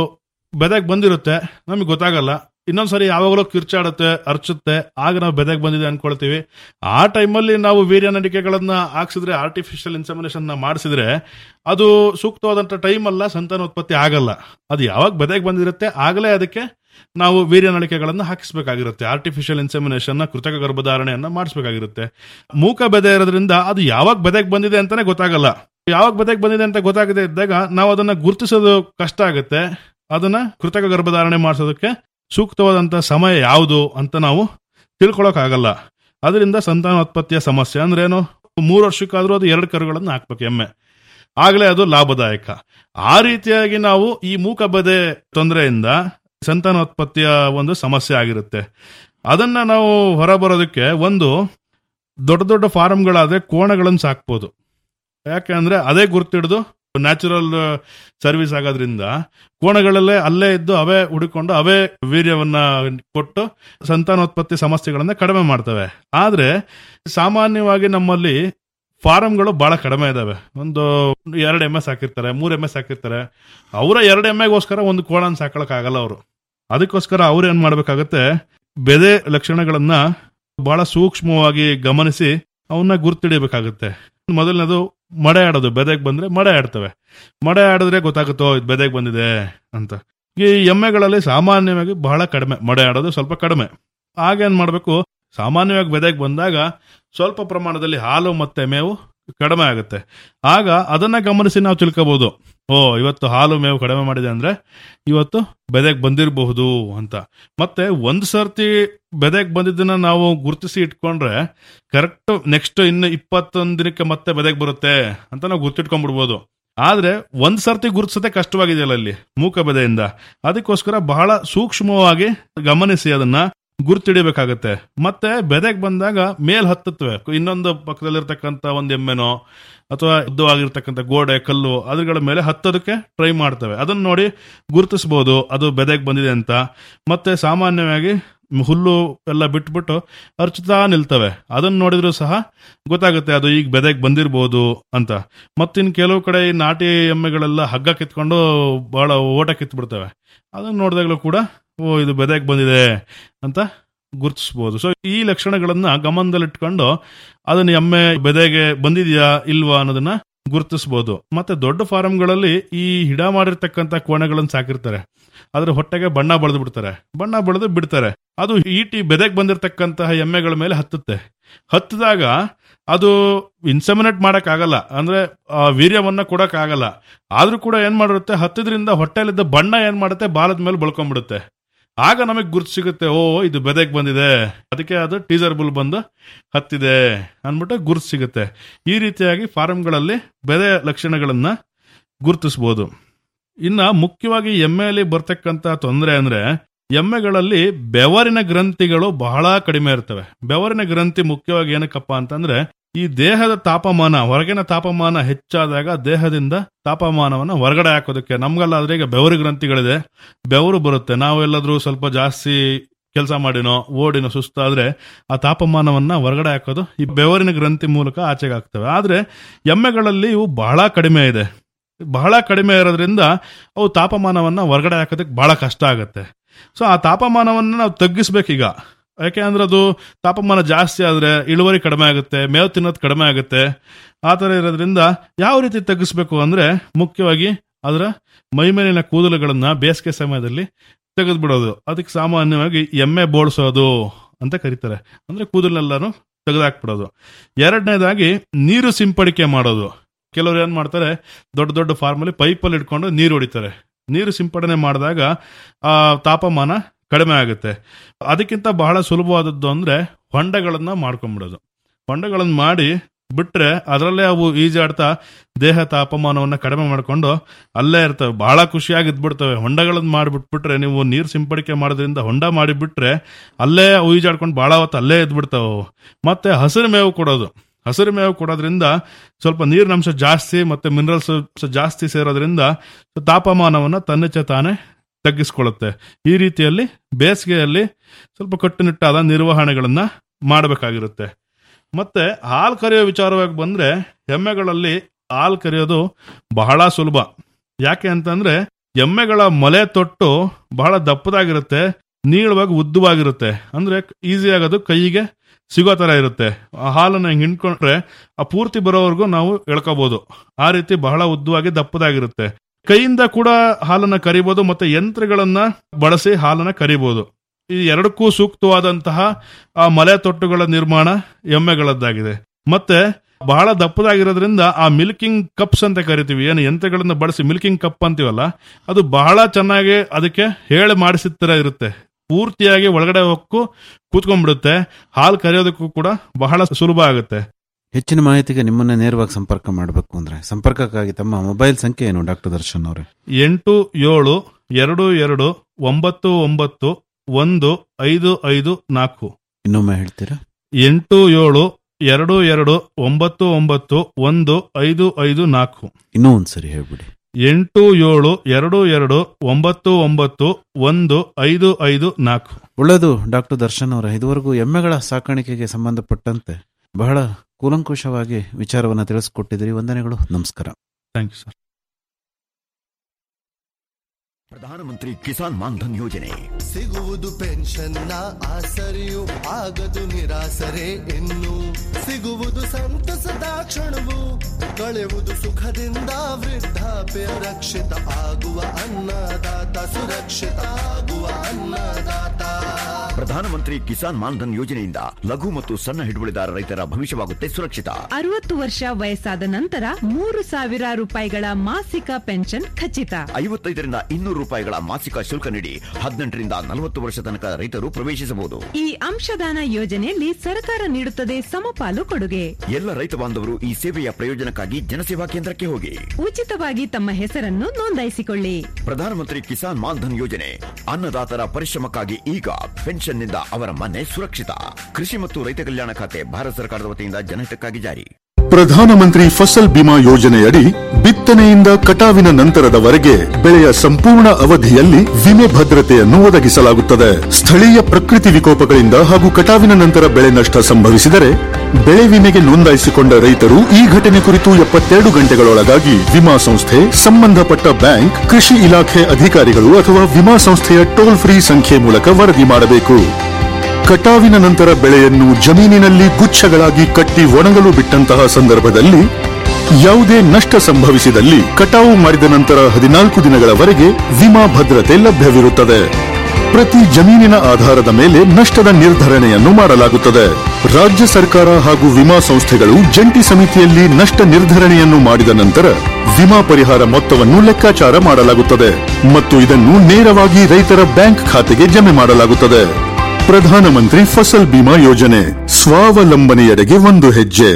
ಬೆದೆಗೆ ಬಂದಿರುತ್ತೆ ನಮಗೆ ಗೊತ್ತಾಗಲ್ಲ ಇನ್ನೊಂದ್ಸರಿ ಯಾವಾಗಲೂ ಕಿರ್ಚಾಡುತ್ತೆ ಅರ್ಚುತ್ತೆ ಆಗ ನಾವು ಬೆದೆಗೆ ಬಂದಿದೆ ಅನ್ಕೊಳ್ತೀವಿ ಆ ಟೈಮಲ್ಲಿ ನಾವು ವೀರ್ಯ ನಡಿಕೆಗಳನ್ನ ಹಾಕ್ಸಿದ್ರೆ ಆರ್ಟಿಫಿಷಿಯಲ್ ಇನ್ಸಮಿನೇಷನ್ ಮಾಡಿಸಿದ್ರೆ ಅದು ಸೂಕ್ತವಾದಂತ ಟೈಮ್ ಅಲ್ಲ ಸಂತಾನೋತ್ಪತ್ತಿ ಆಗಲ್ಲ ಅದು ಯಾವಾಗ ಬೆದೆಗೆ ಬಂದಿರುತ್ತೆ ಆಗಲೇ ಅದಕ್ಕೆ ನಾವು ವೀರ್ಯ ನಳಿಕೆಗಳನ್ನ ಹಾಕಿಸ್ಬೇಕಾಗಿರುತ್ತೆ ಆರ್ಟಿಫಿಷಿಯಲ್ ಇನ್ಸೆಮಿನೇಷನ್ ಕೃತಕ ಗರ್ಭಧಾರಣೆಯನ್ನ ಮಾಡಿಸ್ಬೇಕಾಗಿರುತ್ತೆ ಮೂಕ ಬೆದೆ ಇರೋದ್ರಿಂದ ಅದು ಯಾವಾಗ ಬೆದೆಗೆ ಬಂದಿದೆ ಅಂತಾನೆ ಗೊತ್ತಾಗಲ್ಲ ಯಾವಾಗ ಬೆದೆಗೆ ಬಂದಿದೆ ಅಂತ ಗೊತ್ತಾಗದೆ ಇದ್ದಾಗ ನಾವು ಅದನ್ನ ಗುರುತಿಸೋದು ಕಷ್ಟ ಆಗುತ್ತೆ ಅದನ್ನ ಕೃತಕ ಗರ್ಭಧಾರಣೆ ಮಾಡಿಸೋದಕ್ಕೆ ಸೂಕ್ತವಾದಂತ ಸಮಯ ಯಾವುದು ಅಂತ ನಾವು ತಿಳ್ಕೊಳಕ್ ಅದರಿಂದ ಸಂತಾನೋತ್ಪತ್ತಿಯ ಸಮಸ್ಯೆ ಅಂದ್ರೆ ಏನು ಮೂರು ವರ್ಷಕ್ಕಾದ್ರೂ ಅದು ಎರಡು ಕರುಗಳನ್ನು ಹಾಕ್ಬೇಕು ಎಮ್ಮೆ ಆಗಲೇ ಅದು ಲಾಭದಾಯಕ ಆ ರೀತಿಯಾಗಿ ನಾವು ಈ ಮೂಕ ಬದೆ ತೊಂದರೆಯಿಂದ ಸಂತಾನೋತ್ಪತ್ತಿಯ ಒಂದು ಸಮಸ್ಯೆ ಆಗಿರುತ್ತೆ ಅದನ್ನ ನಾವು ಹೊರಬರೋದಕ್ಕೆ ಒಂದು ದೊಡ್ಡ ದೊಡ್ಡ ಫಾರಂಗಳಾದ್ರೆ ಕೋಣಗಳನ್ನು ಸಾಕ್ಬೋದು ಯಾಕೆ ಅಂದ್ರೆ ಅದೇ ಗುರ್ತಿಡ್ದು ನ್ಯಾಚುರಲ್ ಸರ್ವಿಸ್ ಆಗೋದ್ರಿಂದ ಕೋಣಗಳಲ್ಲೇ ಅಲ್ಲೇ ಇದ್ದು ಅವೇ ಹುಡುಕೊಂಡು ಅವೇ ವೀರ್ಯವನ್ನ ಕೊಟ್ಟು ಸಂತಾನೋತ್ಪತ್ತಿ ಸಮಸ್ಯೆಗಳನ್ನ ಕಡಿಮೆ ಮಾಡ್ತವೆ ಆದ್ರೆ ಸಾಮಾನ್ಯವಾಗಿ ನಮ್ಮಲ್ಲಿ ಫಾರಂಗಳು ಬಹಳ ಕಡಿಮೆ ಇದಾವೆ ಒಂದು ಎರಡು ಎಮ್ಮೆ ಸಾಕಿರ್ತಾರೆ ಮೂರ್ ಎಮ್ಮೆ ಸಾಕಿರ್ತಾರೆ ಅವರ ಎರಡು ಎಮ್ಮೆಗೋಸ್ಕರ ಒಂದು ಕೋಣನ ಸಾಕಳಕ್ ಆಗಲ್ಲ ಅವರು ಅದಕ್ಕೋಸ್ಕರ ಅವ್ರು ಏನ್ ಮಾಡ್ಬೇಕಾಗತ್ತೆ ಬೆದೆ ಲಕ್ಷಣಗಳನ್ನ ಬಹಳ ಸೂಕ್ಷ್ಮವಾಗಿ ಗಮನಿಸಿ ಅವನ್ನ ಗುರ್ತಿಡಿಬೇಕಾಗುತ್ತೆ ಮೊದಲನೇದು ಮಡೆ ಆಡೋದು ಬೆದೆಗೆ ಬಂದ್ರೆ ಮಡೆ ಆಡ್ತವೆ ಮಡೆ ಆಡಿದ್ರೆ ಗೊತ್ತಾಗುತ್ತೋ ಇದು ಬೆದೆಗೆ ಬಂದಿದೆ ಅಂತ ಈ ಎಮ್ಮೆಗಳಲ್ಲಿ ಸಾಮಾನ್ಯವಾಗಿ ಬಹಳ ಕಡಿಮೆ ಮಡೆ ಆಡೋದು ಸ್ವಲ್ಪ ಕಡಿಮೆ ಆಗೇನ್ ಮಾಡ್ಬೇಕು ಸಾಮಾನ್ಯವಾಗಿ ಬೆದೆಗೆ ಬಂದಾಗ ಸ್ವಲ್ಪ ಪ್ರಮಾಣದಲ್ಲಿ ಹಾಲು ಮತ್ತೆ ಮೇವು ಕಡಿಮೆ ಆಗುತ್ತೆ ಆಗ ಅದನ್ನ ಗಮನಿಸಿ ನಾವು ತಿಳ್ಕೋಬಹುದು ಓ ಇವತ್ತು ಹಾಲು ಮೇವು ಕಡಿಮೆ ಮಾಡಿದೆ ಅಂದ್ರೆ ಇವತ್ತು ಬೆದೆಗೆ ಬಂದಿರಬಹುದು ಅಂತ ಮತ್ತೆ ಒಂದ್ ಸರ್ತಿ ಬೆದೆಗೆ ಬಂದಿದ್ದನ್ನ ನಾವು ಗುರುತಿಸಿ ಇಟ್ಕೊಂಡ್ರೆ ಕರೆಕ್ಟ್ ನೆಕ್ಸ್ಟ್ ಇನ್ನು ಇಪ್ಪತ್ತೊಂದು ದಿನಕ್ಕೆ ಮತ್ತೆ ಬೆದೆಗೆ ಬರುತ್ತೆ ಅಂತ ನಾವು ಗುರ್ತಿಟ್ಕೊಂಡ್ಬಿಡ್ಬೋದು ಆದ್ರೆ ಒಂದ್ ಸರ್ತಿ ಗುರುತಿಸದೆ ಕಷ್ಟವಾಗಿದೆಯಲ್ಲ ಅಲ್ಲಿ ಮೂಕ ಬೆದೆಯಿಂದ ಅದಕ್ಕೋಸ್ಕರ ಬಹಳ ಸೂಕ್ಷ್ಮವಾಗಿ ಗಮನಿಸಿ ಅದನ್ನ ಗುರ್ತಿಡಿಬೇಕಾಗತ್ತೆ ಮತ್ತೆ ಬೆದೆಗೆ ಬಂದಾಗ ಮೇಲ್ ಹತ್ತತ್ವೆ ಇನ್ನೊಂದು ಪಕ್ಕದಲ್ಲಿರ್ತಕ್ಕಂಥ ಒಂದ್ ಎಮ್ಮೆನೋ ಅಥವಾ ಉದ್ದವಾಗಿರ್ತಕ್ಕಂಥ ಗೋಡೆ ಕಲ್ಲು ಅದ್ರಗಳ ಮೇಲೆ ಹತ್ತೋದಕ್ಕೆ ಟ್ರೈ ಮಾಡ್ತವೆ ಅದನ್ನ ನೋಡಿ ಗುರುತಿಸಬಹುದು ಅದು ಬೆದೆಗೆ ಬಂದಿದೆ ಅಂತ ಮತ್ತೆ ಸಾಮಾನ್ಯವಾಗಿ ಹುಲ್ಲು ಎಲ್ಲ ಬಿಟ್ಬಿಟ್ಟು ಅರ್ಚುತ್ತಾ ನಿಲ್ತವೆ ಅದನ್ನ ನೋಡಿದ್ರು ಸಹ ಗೊತ್ತಾಗುತ್ತೆ ಅದು ಈಗ ಬೆದೆಗೆ ಬಂದಿರ್ಬೋದು ಅಂತ ಮತ್ತಿನ್ ಕೆಲವು ಕಡೆ ಈ ನಾಟಿ ಎಮ್ಮೆಗಳೆಲ್ಲ ಹಗ್ಗ ಕಿತ್ಕೊಂಡು ಬಹಳ ಓಟ ಕಿತ್ಬಿಡ್ತವೆ ಅದನ್ನ ನೋಡಿದಾಗಲೂ ಕೂಡ ಓ ಇದು ಬೆದೆಗೆ ಬಂದಿದೆ ಅಂತ ಗುರುತಿಸ್ಬೋದು ಸೊ ಈ ಲಕ್ಷಣಗಳನ್ನ ಗಮನದಲ್ಲಿಟ್ಕೊಂಡು ಅದನ್ನ ಎಮ್ಮೆ ಬೆದೆಗೆ ಬಂದಿದೆಯಾ ಇಲ್ವಾ ಅನ್ನೋದನ್ನ ಗುರುತಿಸಬಹುದು ಮತ್ತೆ ದೊಡ್ಡ ಫಾರಂಗಳಲ್ಲಿ ಈ ಹಿಡ ಮಾಡಿರ್ತಕ್ಕಂಥ ಕೋಣೆಗಳನ್ನು ಸಾಕಿರ್ತಾರೆ ಅದ್ರ ಹೊಟ್ಟೆಗೆ ಬಣ್ಣ ಬಳೆದು ಬಿಡ್ತಾರೆ ಬಣ್ಣ ಬಳೆದು ಬಿಡ್ತಾರೆ ಅದು ಈಟಿ ಬೆದೆಗೆ ಬಂದಿರತಕ್ಕಂತಹ ಎಮ್ಮೆಗಳ ಮೇಲೆ ಹತ್ತುತ್ತೆ ಹತ್ತಿದಾಗ ಅದು ಇನ್ಸಮಿನೇಟ್ ಮಾಡಕ್ ಆಗಲ್ಲ ಅಂದ್ರೆ ಆ ವೀರ್ಯವನ್ನ ಕೊಡಕ್ ಆಗಲ್ಲ ಆದ್ರೂ ಕೂಡ ಏನ್ ಮಾಡಿರುತ್ತೆ ಹತ್ತಿದ್ರಿಂದ ಹೊಟ್ಟೆಲಿದ್ದ ಬಣ್ಣ ಏನ್ ಮಾಡುತ್ತೆ ಬಾಲದ ಮೇಲೆ ಬಳ್ಕೊಂಡ್ಬಿಡುತ್ತೆ ಆಗ ನಮಗೆ ಗುರ್ತು ಸಿಗುತ್ತೆ ಓ ಇದು ಬೆದೆಗೆ ಬಂದಿದೆ ಅದಕ್ಕೆ ಅದು ಟೀಸರ್ ಬುಲ್ ಬಂದು ಹತ್ತಿದೆ ಅಂದ್ಬಿಟ್ಟು ಗುರ್ತು ಸಿಗುತ್ತೆ ಈ ರೀತಿಯಾಗಿ ಫಾರಂಗಳಲ್ಲಿ ಬೆದೆ ಲಕ್ಷಣಗಳನ್ನ ಗುರುತಿಸಬಹುದು ಇನ್ನ ಮುಖ್ಯವಾಗಿ ಎಮ್ಮೆಯಲ್ಲಿ ಬರ್ತಕ್ಕಂತ ತೊಂದರೆ ಅಂದ್ರೆ ಎಮ್ಮೆಗಳಲ್ಲಿ ಬೆವರಿನ ಗ್ರಂಥಿಗಳು ಬಹಳ ಕಡಿಮೆ ಇರ್ತವೆ ಬೆವರಿನ ಗ್ರಂಥಿ ಮುಖ್ಯವಾಗಿ ಏನಕ್ಕಪ್ಪ ಅಂತಂದ್ರೆ ಈ ದೇಹದ ತಾಪಮಾನ ಹೊರಗಿನ ತಾಪಮಾನ ಹೆಚ್ಚಾದಾಗ ದೇಹದಿಂದ ತಾಪಮಾನವನ್ನ ಹೊರಗಡೆ ಹಾಕೋದಕ್ಕೆ ನಮ್ಗೆಲ್ಲ ಆದ್ರೆ ಈಗ ಬೆವರು ಗ್ರಂಥಿಗಳಿದೆ ಬೆವರು ಬರುತ್ತೆ ನಾವೆಲ್ಲಾದ್ರೂ ಸ್ವಲ್ಪ ಜಾಸ್ತಿ ಕೆಲಸ ಮಾಡಿನೋ ಓಡಿನೋ ಸುಸ್ತಾದ್ರೆ ಆ ತಾಪಮಾನವನ್ನ ಹೊರಗಡೆ ಹಾಕೋದು ಈ ಬೆವರಿನ ಗ್ರಂಥಿ ಮೂಲಕ ಆಚೆಗೆ ಹಾಕ್ತವೆ ಆದ್ರೆ ಎಮ್ಮೆಗಳಲ್ಲಿ ಇವು ಬಹಳ ಕಡಿಮೆ ಇದೆ ಬಹಳ ಕಡಿಮೆ ಇರೋದ್ರಿಂದ ಅವು ತಾಪಮಾನವನ್ನ ಹೊರಗಡೆ ಹಾಕೋದಕ್ಕೆ ಬಹಳ ಕಷ್ಟ ಆಗುತ್ತೆ ಸೊ ಆ ತಾಪಮಾನವನ್ನ ನಾವು ತಗ್ಗಿಸ್ಬೇಕೀಗ ಯಾಕೆ ಅಂದ್ರೆ ಅದು ತಾಪಮಾನ ಜಾಸ್ತಿ ಆದ್ರೆ ಇಳುವರಿ ಕಡಿಮೆ ಆಗುತ್ತೆ ಮೇವು ತಿನ್ನೋದು ಕಡಿಮೆ ಆಗುತ್ತೆ ಆ ಥರ ಇರೋದ್ರಿಂದ ಯಾವ ರೀತಿ ತಗ್ಗಿಸ್ಬೇಕು ಅಂದ್ರೆ ಮುಖ್ಯವಾಗಿ ಅದರ ಮೈಮೇಲಿನ ಕೂದಲುಗಳನ್ನ ಬೇಸಿಗೆ ಸಮಯದಲ್ಲಿ ತೆಗೆದ್ಬಿಡೋದು ಅದಕ್ಕೆ ಸಾಮಾನ್ಯವಾಗಿ ಎಮ್ಮೆ ಬೋಳ್ಸೋದು ಅಂತ ಕರೀತಾರೆ ಅಂದ್ರೆ ಕೂದಲೆಲ್ಲಾನು ತೆಗೆದಾಕ್ಬಿಡೋದು ಎರಡನೇದಾಗಿ ನೀರು ಸಿಂಪಡಿಕೆ ಮಾಡೋದು ಕೆಲವರು ಏನ್ ಮಾಡ್ತಾರೆ ದೊಡ್ಡ ದೊಡ್ಡ ಫಾರ್ಮಲ್ಲಿ ಪೈಪಲ್ಲಿ ಇಟ್ಕೊಂಡು ನೀರು ಹೊಡಿತಾರೆ ನೀರು ಸಿಂಪಡಣೆ ಮಾಡಿದಾಗ ಆ ತಾಪಮಾನ ಕಡಿಮೆ ಆಗುತ್ತೆ ಅದಕ್ಕಿಂತ ಬಹಳ ಸುಲಭವಾದದ್ದು ಅಂದ್ರೆ ಹೊಂಡಗಳನ್ನ ಮಾಡ್ಕೊಂಡ್ಬಿಡೋದು ಹೊಂಡಗಳನ್ನ ಮಾಡಿ ಬಿಟ್ರೆ ಅದರಲ್ಲೇ ಅವು ಈಜಾಡ್ತಾ ದೇಹ ತಾಪಮಾನವನ್ನ ಕಡಿಮೆ ಮಾಡ್ಕೊಂಡು ಅಲ್ಲೇ ಇರ್ತವೆ ಬಹಳ ಖುಷಿಯಾಗಿ ಇದ್ಬಿಡ್ತವೆ ಹೊಂಡಗಳನ್ನ ಮಾಡಿಬಿಟ್ಬಿಟ್ರೆ ನೀವು ನೀರು ಸಿಂಪಡಿಕೆ ಮಾಡೋದ್ರಿಂದ ಹೊಂಡ ಮಾಡಿಬಿಟ್ರೆ ಅಲ್ಲೇ ಅವು ಈಜಾಡ್ಕೊಂಡು ಬಹಳ ಹೊತ್ತು ಅಲ್ಲೇ ಇದ್ಬಿಡ್ತಾವೆ ಅವು ಮತ್ತೆ ಹಸಿರು ಮೇವು ಕೊಡೋದು ಹಸಿರು ಮೇವು ಕೊಡೋದ್ರಿಂದ ಸ್ವಲ್ಪ ನೀರಿನಂಶ ಜಾಸ್ತಿ ಮತ್ತೆ ಮಿನರಲ್ಸ್ ಜಾಸ್ತಿ ಸೇರೋದ್ರಿಂದ ತಾಪಮಾನವನ್ನ ತನ್ನಿಚ್ಚೆ ತಾನೇ ತಗ್ಗಿಸ್ಕೊಳ್ಳುತ್ತೆ ಈ ರೀತಿಯಲ್ಲಿ ಬೇಸಿಗೆಯಲ್ಲಿ ಸ್ವಲ್ಪ ಕಟ್ಟುನಿಟ್ಟಾದ ನಿರ್ವಹಣೆಗಳನ್ನ ಮಾಡಬೇಕಾಗಿರುತ್ತೆ ಮತ್ತೆ ಹಾಲು ಕರೆಯೋ ವಿಚಾರವಾಗಿ ಬಂದ್ರೆ ಎಮ್ಮೆಗಳಲ್ಲಿ ಹಾಲು ಕರೆಯೋದು ಬಹಳ ಸುಲಭ ಯಾಕೆ ಅಂತಂದ್ರೆ ಎಮ್ಮೆಗಳ ಮೊಲೆ ತೊಟ್ಟು ಬಹಳ ದಪ್ಪದಾಗಿರುತ್ತೆ ನೀಳವಾಗಿ ಉದ್ದವಾಗಿರುತ್ತೆ ಅಂದ್ರೆ ಈಸಿ ಆಗೋದು ಕೈಗೆ ಸಿಗೋ ತರ ಇರುತ್ತೆ ಆ ಹಾಲನ್ನ ಹಿಂಗ್ ಹಿಂಡ್ಕೊಂಡ್ರೆ ಆ ಪೂರ್ತಿ ಬರೋವರೆಗೂ ನಾವು ಎಳ್ಕೋಬಹುದು ಆ ರೀತಿ ಬಹಳ ಉದ್ದವಾಗಿ ದಪ್ಪದಾಗಿರುತ್ತೆ ಕೈಯಿಂದ ಕೂಡ ಹಾಲನ್ನ ಕರಿಬಹುದು ಮತ್ತೆ ಯಂತ್ರಗಳನ್ನ ಬಳಸಿ ಹಾಲನ್ನ ಕರಿಬಹುದು ಈ ಎರಡಕ್ಕೂ ಸೂಕ್ತವಾದಂತಹ ಆ ಮಲೆ ತೊಟ್ಟುಗಳ ನಿರ್ಮಾಣ ಎಮ್ಮೆಗಳದ್ದಾಗಿದೆ ಮತ್ತೆ ಬಹಳ ದಪ್ಪದಾಗಿರೋದ್ರಿಂದ ಆ ಮಿಲ್ಕಿಂಗ್ ಕಪ್ಸ್ ಅಂತ ಕರಿತೀವಿ ಏನು ಯಂತ್ರಗಳನ್ನ ಬಳಸಿ ಮಿಲ್ಕಿಂಗ್ ಕಪ್ ಅಂತೀವಲ್ಲ ಅದು ಬಹಳ ಚೆನ್ನಾಗಿ ಅದಕ್ಕೆ ಹೇಳಿ ಮಾಡಿಸಿದ ತರ ಇರುತ್ತೆ ಪೂರ್ತಿಯಾಗಿ ಒಳಗಡೆ ಹೊಕ್ಕು ಕೂತ್ಕೊಂಡ್ಬಿಡುತ್ತೆ ಹಾಲು ಕರೆಯೋದಕ್ಕೂ ಕೂಡ ಬಹಳ ಸುಲಭ ಆಗುತ್ತೆ ಹೆಚ್ಚಿನ ಮಾಹಿತಿಗೆ ನಿಮ್ಮನ್ನ ನೇರವಾಗಿ ಸಂಪರ್ಕ ಮಾಡಬೇಕು ಅಂದ್ರೆ ಸಂಪರ್ಕಕ್ಕಾಗಿ ತಮ್ಮ ಮೊಬೈಲ್ ಸಂಖ್ಯೆ ಏನು ಡಾಕ್ಟರ್ ದರ್ಶನ್ ಅವರೇ ಎಂಟು ಏಳು ಎರಡು ಎರಡು ಒಂಬತ್ತು ಒಂಬತ್ತು ಒಂದು ಐದು ಐದು ನಾಲ್ಕು ಇನ್ನೊಮ್ಮೆ ಹೇಳ್ತೀರಾ ಎಂಟು ಏಳು ಎರಡು ಎರಡು ಒಂಬತ್ತು ಒಂಬತ್ತು ಒಂದು ಐದು ಐದು ನಾಲ್ಕು ಇನ್ನೂ ಒಂದ್ಸರಿ ಹೇಳ್ಬಿಡಿ ಎಂಟು ಏಳು ಎರಡು ಎರಡು ಒಂಬತ್ತು ಒಂಬತ್ತು ಒಂದು ಐದು ಐದು ನಾಲ್ಕು ಒಳ್ಳೆಯದು ಡಾಕ್ಟರ್ ದರ್ಶನ್ ಅವರೇ ಇದುವರೆಗೂ ಎಮ್ಮೆಗಳ ಸಾಕಾಣಿಕೆಗೆ ಸಂಬಂಧಪಟ್ಟಂತೆ ಬಹಳ ಕೂಲಂಕುಷವಾಗಿ ವಿಚಾರವನ್ನ ತಿಳಿಸ್ಕೊಟ್ಟಿದ್ದೀರಿ ವಂದನೆಗಳು ನಮಸ್ಕಾರ ಥ್ಯಾಂಕ್ ಯು ಸರ್ ಪ್ರಧಾನಮಂತ್ರಿ ಕಿಸಾನ್ ಮಾನ್ಧನ್ ಯೋಜನೆ ಸಿಗುವುದು ಪೆನ್ಷನ್ನ ಆಸರೆಯು ಆಗದು ನಿರಾಸರೆ ಇನ್ನು ಸಿಗುವುದು ಸಂತಸದ ಕ್ಷಣವು ಕಳೆಯುವುದು ಸುಖದಿಂದ ವೃದ್ಧಾಪ್ಯ ರಕ್ಷಿತ ಆಗುವ ಅನ್ನದಾತ ಸುರಕ್ಷಿತ ಆಗುವ ಅನ್ನದಾತ ಪ್ರಧಾನಮಂತ್ರಿ ಕಿಸಾನ್ ಮಾನ್ಧನ್ ಯೋಜನೆಯಿಂದ ಲಘು ಮತ್ತು ಸಣ್ಣ ಹಿಡುವಳಿದಾರ ರೈತರ ಭವಿಷ್ಯವಾಗುತ್ತೆ ಸುರಕ್ಷಿತ ಅರವತ್ತು ವರ್ಷ ವಯಸ್ಸಾದ ನಂತರ ಮೂರು ಸಾವಿರ ರೂಪಾಯಿಗಳ ಮಾಸಿಕ ಪೆನ್ಷನ್ ಖಚಿತ ಐವತ್ತೈದರಿಂದ ಇನ್ನೂರು ರೂಪಾಯಿಗಳ ಮಾಸಿಕ ಶುಲ್ಕ ನೀಡಿ ಹದಿನೆಂಟರಿಂದ ನಲವತ್ತು ವರ್ಷ ತನಕ ರೈತರು ಪ್ರವೇಶಿಸಬಹುದು ಈ ಅಂಶದಾನ ಯೋಜನೆಯಲ್ಲಿ ಸರ್ಕಾರ ನೀಡುತ್ತದೆ ಸಮಪಾಲು ಕೊಡುಗೆ ಎಲ್ಲ ರೈತ ಬಾಂಧವರು ಈ ಸೇವೆಯ ಪ್ರಯೋಜನಕ್ಕಾಗಿ ಜನಸೇವಾ ಕೇಂದ್ರಕ್ಕೆ ಹೋಗಿ ಉಚಿತವಾಗಿ ತಮ್ಮ ಹೆಸರನ್ನು ನೋಂದಾಯಿಸಿಕೊಳ್ಳಿ ಪ್ರಧಾನಮಂತ್ರಿ ಕಿಸಾನ್ ಮಾನ್ಧನ್ ಯೋಜನೆ ಅನ್ನದಾತರ ಪರಿಶ್ರಮಕ್ಕಾಗಿ ಈಗ ಪೆನ್ಷನ್ನಿಂದ ಅವರ ಮನೆ ಸುರಕ್ಷಿತ ಕೃಷಿ ಮತ್ತು ರೈತ ಕಲ್ಯಾಣ ಖಾತೆ ಭಾರತ ಸರ್ಕಾರದ ವತಿಯಿಂದ ಜನಹಿತಕ್ಕಾಗಿ ಜಾರಿ ಪ್ರಧಾನಮಂತ್ರಿ ಫಸಲ್ ಬಿಮಾ ಯೋಜನೆಯಡಿ ಬಿತ್ತನೆಯಿಂದ ಕಟಾವಿನ ನಂತರದವರೆಗೆ ಬೆಳೆಯ ಸಂಪೂರ್ಣ ಅವಧಿಯಲ್ಲಿ ವಿಮೆ ಭದ್ರತೆಯನ್ನು ಒದಗಿಸಲಾಗುತ್ತದೆ ಸ್ಥಳೀಯ ಪ್ರಕೃತಿ ವಿಕೋಪಗಳಿಂದ ಹಾಗೂ ಕಟಾವಿನ ನಂತರ ಬೆಳೆ ನಷ್ಟ ಸಂಭವಿಸಿದರೆ ಬೆಳೆ ವಿಮೆಗೆ ನೋಂದಾಯಿಸಿಕೊಂಡ ರೈತರು ಈ ಘಟನೆ ಕುರಿತು ಎಪ್ಪತ್ತೆರಡು ಗಂಟೆಗಳೊಳಗಾಗಿ ವಿಮಾ ಸಂಸ್ಥೆ ಸಂಬಂಧಪಟ್ಟ ಬ್ಯಾಂಕ್ ಕೃಷಿ ಇಲಾಖೆ ಅಧಿಕಾರಿಗಳು ಅಥವಾ ವಿಮಾ ಸಂಸ್ಥೆಯ ಟೋಲ್ ಫ್ರೀ ಸಂಖ್ಯೆ ಮೂಲಕ ವರದಿ ಮಾಡಬೇಕು ಕಟಾವಿನ ನಂತರ ಬೆಳೆಯನ್ನು ಜಮೀನಿನಲ್ಲಿ ಗುಚ್ಛಗಳಾಗಿ ಕಟ್ಟಿ ಒಣಗಲು ಬಿಟ್ಟಂತಹ ಸಂದರ್ಭದಲ್ಲಿ ಯಾವುದೇ ನಷ್ಟ ಸಂಭವಿಸಿದಲ್ಲಿ ಕಟಾವು ಮಾಡಿದ ನಂತರ ಹದಿನಾಲ್ಕು ದಿನಗಳವರೆಗೆ ವಿಮಾ ಭದ್ರತೆ ಲಭ್ಯವಿರುತ್ತದೆ ಪ್ರತಿ ಜಮೀನಿನ ಆಧಾರದ ಮೇಲೆ ನಷ್ಟದ ನಿರ್ಧರಣೆಯನ್ನು ಮಾಡಲಾಗುತ್ತದೆ ರಾಜ್ಯ ಸರ್ಕಾರ ಹಾಗೂ ವಿಮಾ ಸಂಸ್ಥೆಗಳು ಜಂಟಿ ಸಮಿತಿಯಲ್ಲಿ ನಷ್ಟ ನಿರ್ಧರಣೆಯನ್ನು ಮಾಡಿದ ನಂತರ ವಿಮಾ ಪರಿಹಾರ ಮೊತ್ತವನ್ನು ಲೆಕ್ಕಾಚಾರ ಮಾಡಲಾಗುತ್ತದೆ ಮತ್ತು ಇದನ್ನು ನೇರವಾಗಿ ರೈತರ ಬ್ಯಾಂಕ್ ಖಾತೆಗೆ ಜಮೆ ಮಾಡಲಾಗುತ್ತದೆ ಪ್ರಧಾನಮಂತ್ರಿ ಫಸಲ್ ಬಿಮಾ ಯೋಜನೆ ಸ್ವಾವಲಂಬನೆಯೆಡೆಗೆ ಒಂದು ಹೆಜ್ಜೆ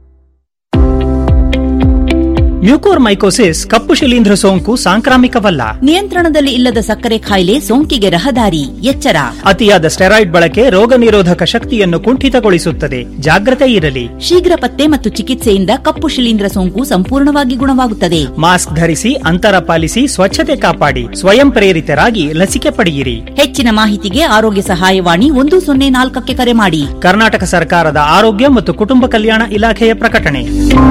ಮ್ಯೂಕೋರ್ಮೈಕೋಸಿಸ್ ಕಪ್ಪು ಶಿಲೀಂಧ್ರ ಸೋಂಕು ಸಾಂಕ್ರಾಮಿಕವಲ್ಲ ನಿಯಂತ್ರಣದಲ್ಲಿ ಇಲ್ಲದ ಸಕ್ಕರೆ ಕಾಯಿಲೆ ಸೋಂಕಿಗೆ ರಹದಾರಿ ಎಚ್ಚರ ಅತಿಯಾದ ಸ್ಟೆರಾಯ್ಡ್ ಬಳಕೆ ರೋಗ ನಿರೋಧಕ ಶಕ್ತಿಯನ್ನು ಕುಂಠಿತಗೊಳಿಸುತ್ತದೆ ಜಾಗ್ರತೆ ಇರಲಿ ಶೀಘ್ರ ಪತ್ತೆ ಮತ್ತು ಚಿಕಿತ್ಸೆಯಿಂದ ಕಪ್ಪು ಶಿಲೀಂಧ್ರ ಸೋಂಕು ಸಂಪೂರ್ಣವಾಗಿ ಗುಣವಾಗುತ್ತದೆ ಮಾಸ್ಕ್ ಧರಿಸಿ ಅಂತರ ಪಾಲಿಸಿ ಸ್ವಚ್ಛತೆ ಕಾಪಾಡಿ ಸ್ವಯಂ ಪ್ರೇರಿತರಾಗಿ ಲಸಿಕೆ ಪಡೆಯಿರಿ ಹೆಚ್ಚಿನ ಮಾಹಿತಿಗೆ ಆರೋಗ್ಯ ಸಹಾಯವಾಣಿ ಒಂದು ಸೊನ್ನೆ ನಾಲ್ಕಕ್ಕೆ ಕರೆ ಮಾಡಿ ಕರ್ನಾಟಕ ಸರ್ಕಾರದ ಆರೋಗ್ಯ ಮತ್ತು ಕುಟುಂಬ ಕಲ್ಯಾಣ ಇಲಾಖೆಯ ಪ್ರಕಟಣೆ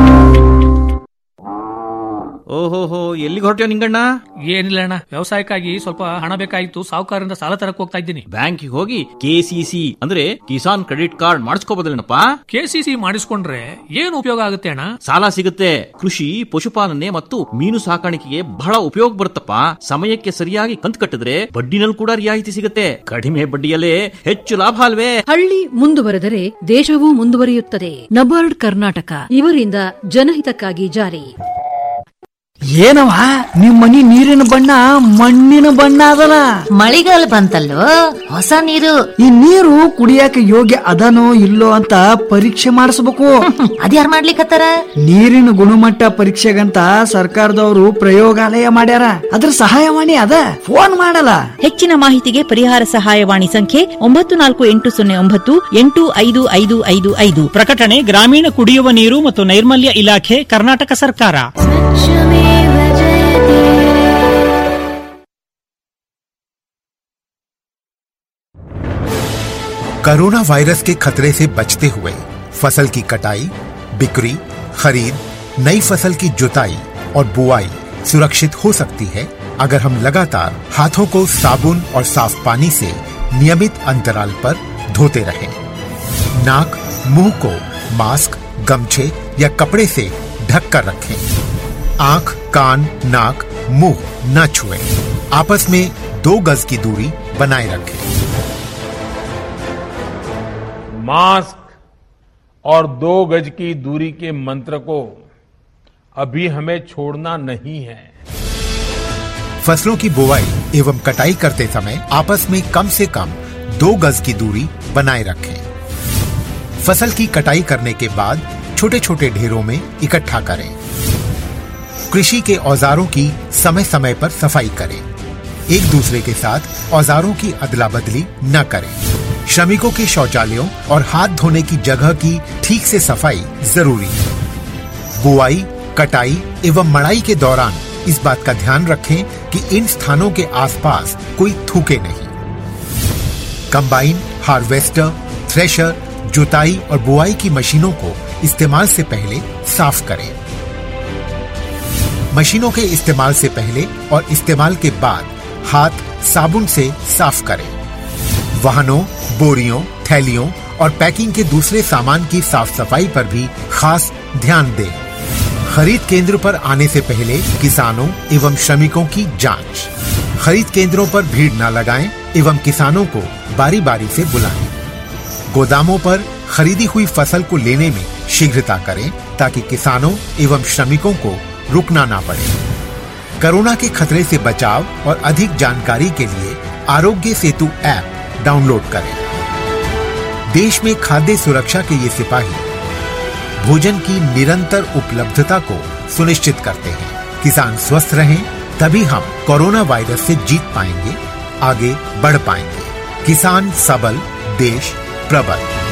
ಓಹೋಹೋ ಎಲ್ಲಿಗೆ ಹೊರಟ್ಯೋ ನಿಂಗಣ್ಣ ಏನಿಲ್ಲ ಅಣ್ಣ ವ್ಯವಸಾಯಕ್ಕಾಗಿ ಸ್ವಲ್ಪ ಹಣ ಬೇಕಾಗಿತ್ತು ಸಾಹುಕಾರರಿಂದ ಸಾಲ ತರಕ್ ಹೋಗ್ತಾ ಇದ್ದೀನಿ ಬ್ಯಾಂಕಿಗೆ ಹೋಗಿ ಕೆಸಿಸಿ ಅಂದ್ರೆ ಕಿಸಾನ್ ಕ್ರೆಡಿಟ್ ಕಾರ್ಡ್ ಮಾಡಿಸ್ಕೋಬೋದಲ್ಲೇನಪ್ಪ ಕೆಸಿಸಿ ಮಾಡಿಸ್ಕೊಂಡ್ರೆ ಏನು ಉಪಯೋಗ ಆಗುತ್ತೆ ಅಣ್ಣ ಸಾಲ ಸಿಗುತ್ತೆ ಕೃಷಿ ಪಶುಪಾಲನೆ ಮತ್ತು ಮೀನು ಸಾಕಾಣಿಕೆಗೆ ಬಹಳ ಉಪಯೋಗ ಬರುತ್ತಪ್ಪ ಸಮಯಕ್ಕೆ ಸರಿಯಾಗಿ ಕಂತು ಕಟ್ಟಿದ್ರೆ ಬಡ್ಡಿನಲ್ಲಿ ಕೂಡ ರಿಯಾಯಿತಿ ಸಿಗುತ್ತೆ ಕಡಿಮೆ ಬಡ್ಡಿಯಲ್ಲೇ ಹೆಚ್ಚು ಲಾಭ ಅಲ್ವೇ ಹಳ್ಳಿ ಮುಂದುವರೆದರೆ ದೇಶವೂ ಮುಂದುವರಿಯುತ್ತದೆ ನಬಾರ್ಡ್ ಕರ್ನಾಟಕ ಇವರಿಂದ ಜನಹಿತಕ್ಕಾಗಿ ಜಾರಿ ಏನವ ನಿಮ್ ಮನಿ ನೀರಿನ ಬಣ್ಣ ಮಣ್ಣಿನ ಬಣ್ಣ ಅದಲ್ಲ ಮಳಿಗಾಲ ಬಂತಲ್ಲೋ ಹೊಸ ನೀರು ಈ ನೀರು ಕುಡಿಯಾಕ ಯೋಗ್ಯ ಅದನೋ ಇಲ್ಲೋ ಅಂತ ಪರೀಕ್ಷೆ ಮಾಡಿಸ್ಬೇಕು ಅದ್ಯಾರ್ ಮಾಡ್ಲಿಕ್ಕತ್ತಾರ ನೀರಿನ ಗುಣಮಟ್ಟ ಪರೀಕ್ಷೆಗಂತ ಸರ್ಕಾರದವರು ಪ್ರಯೋಗಾಲಯ ಮಾಡ್ಯಾರ ಅದ್ರ ಸಹಾಯವಾಣಿ ಅದ ಫೋನ್ ಮಾಡಲ್ಲ ಹೆಚ್ಚಿನ ಮಾಹಿತಿಗೆ ಪರಿಹಾರ ಸಹಾಯವಾಣಿ ಸಂಖ್ಯೆ ಒಂಬತ್ತು ನಾಲ್ಕು ಎಂಟು ಸೊನ್ನೆ ಒಂಬತ್ತು ಎಂಟು ಐದು ಐದು ಐದು ಐದು ಪ್ರಕಟಣೆ ಗ್ರಾಮೀಣ ಕುಡಿಯುವ ನೀರು ಮತ್ತು ನೈರ್ಮಲ್ಯ ಇಲಾಖೆ ಕರ್ನಾಟಕ ಸರ್ಕಾರ कोरोना वायरस के खतरे से बचते हुए फसल की कटाई बिक्री खरीद नई फसल की जुताई और बुआई सुरक्षित हो सकती है अगर हम लगातार हाथों को साबुन और साफ पानी से नियमित अंतराल पर धोते रहें। नाक मुंह को मास्क गमछे या कपड़े से ढक कर रखें आंख कान नाक मुंह न छुएं। आपस में दो गज की दूरी बनाए रखें मास्क और दो गज की दूरी के मंत्र को अभी हमें छोड़ना नहीं है फसलों की बुवाई एवं कटाई करते समय आपस में कम से कम दो गज की दूरी बनाए रखें फसल की कटाई करने के बाद छोटे छोटे ढेरों में इकट्ठा करें कृषि के औजारों की समय समय पर सफाई करें एक दूसरे के साथ औजारों की अदला बदली न करें श्रमिकों के शौचालयों और हाथ धोने की जगह की ठीक से सफाई जरूरी है बुआई कटाई एवं मड़ाई के दौरान इस बात का ध्यान रखें कि इन स्थानों के आसपास कोई थूके नहीं कंबाइन हार्वेस्टर थ्रेशर जुताई और बुआई की मशीनों को इस्तेमाल से पहले साफ करें मशीनों के इस्तेमाल से पहले और इस्तेमाल के बाद हाथ साबुन से साफ करें वाहनों बोरियों थैलियों और पैकिंग के दूसरे सामान की साफ सफाई पर भी खास ध्यान दें खरीद केंद्र पर आने से पहले किसानों एवं श्रमिकों की जांच खरीद केंद्रों पर भीड़ न लगाएं एवं किसानों को बारी बारी से बुलाएं गोदामों पर खरीदी हुई फसल को लेने में शीघ्रता करें ताकि किसानों एवं श्रमिकों को रुकना ना पड़े कोरोना के खतरे से बचाव और अधिक जानकारी के लिए आरोग्य सेतु ऐप डाउनलोड करें देश में खाद्य सुरक्षा के ये सिपाही भोजन की निरंतर उपलब्धता को सुनिश्चित करते हैं किसान स्वस्थ रहें तभी हम कोरोना वायरस से जीत पाएंगे आगे बढ़ पाएंगे किसान सबल देश प्रबल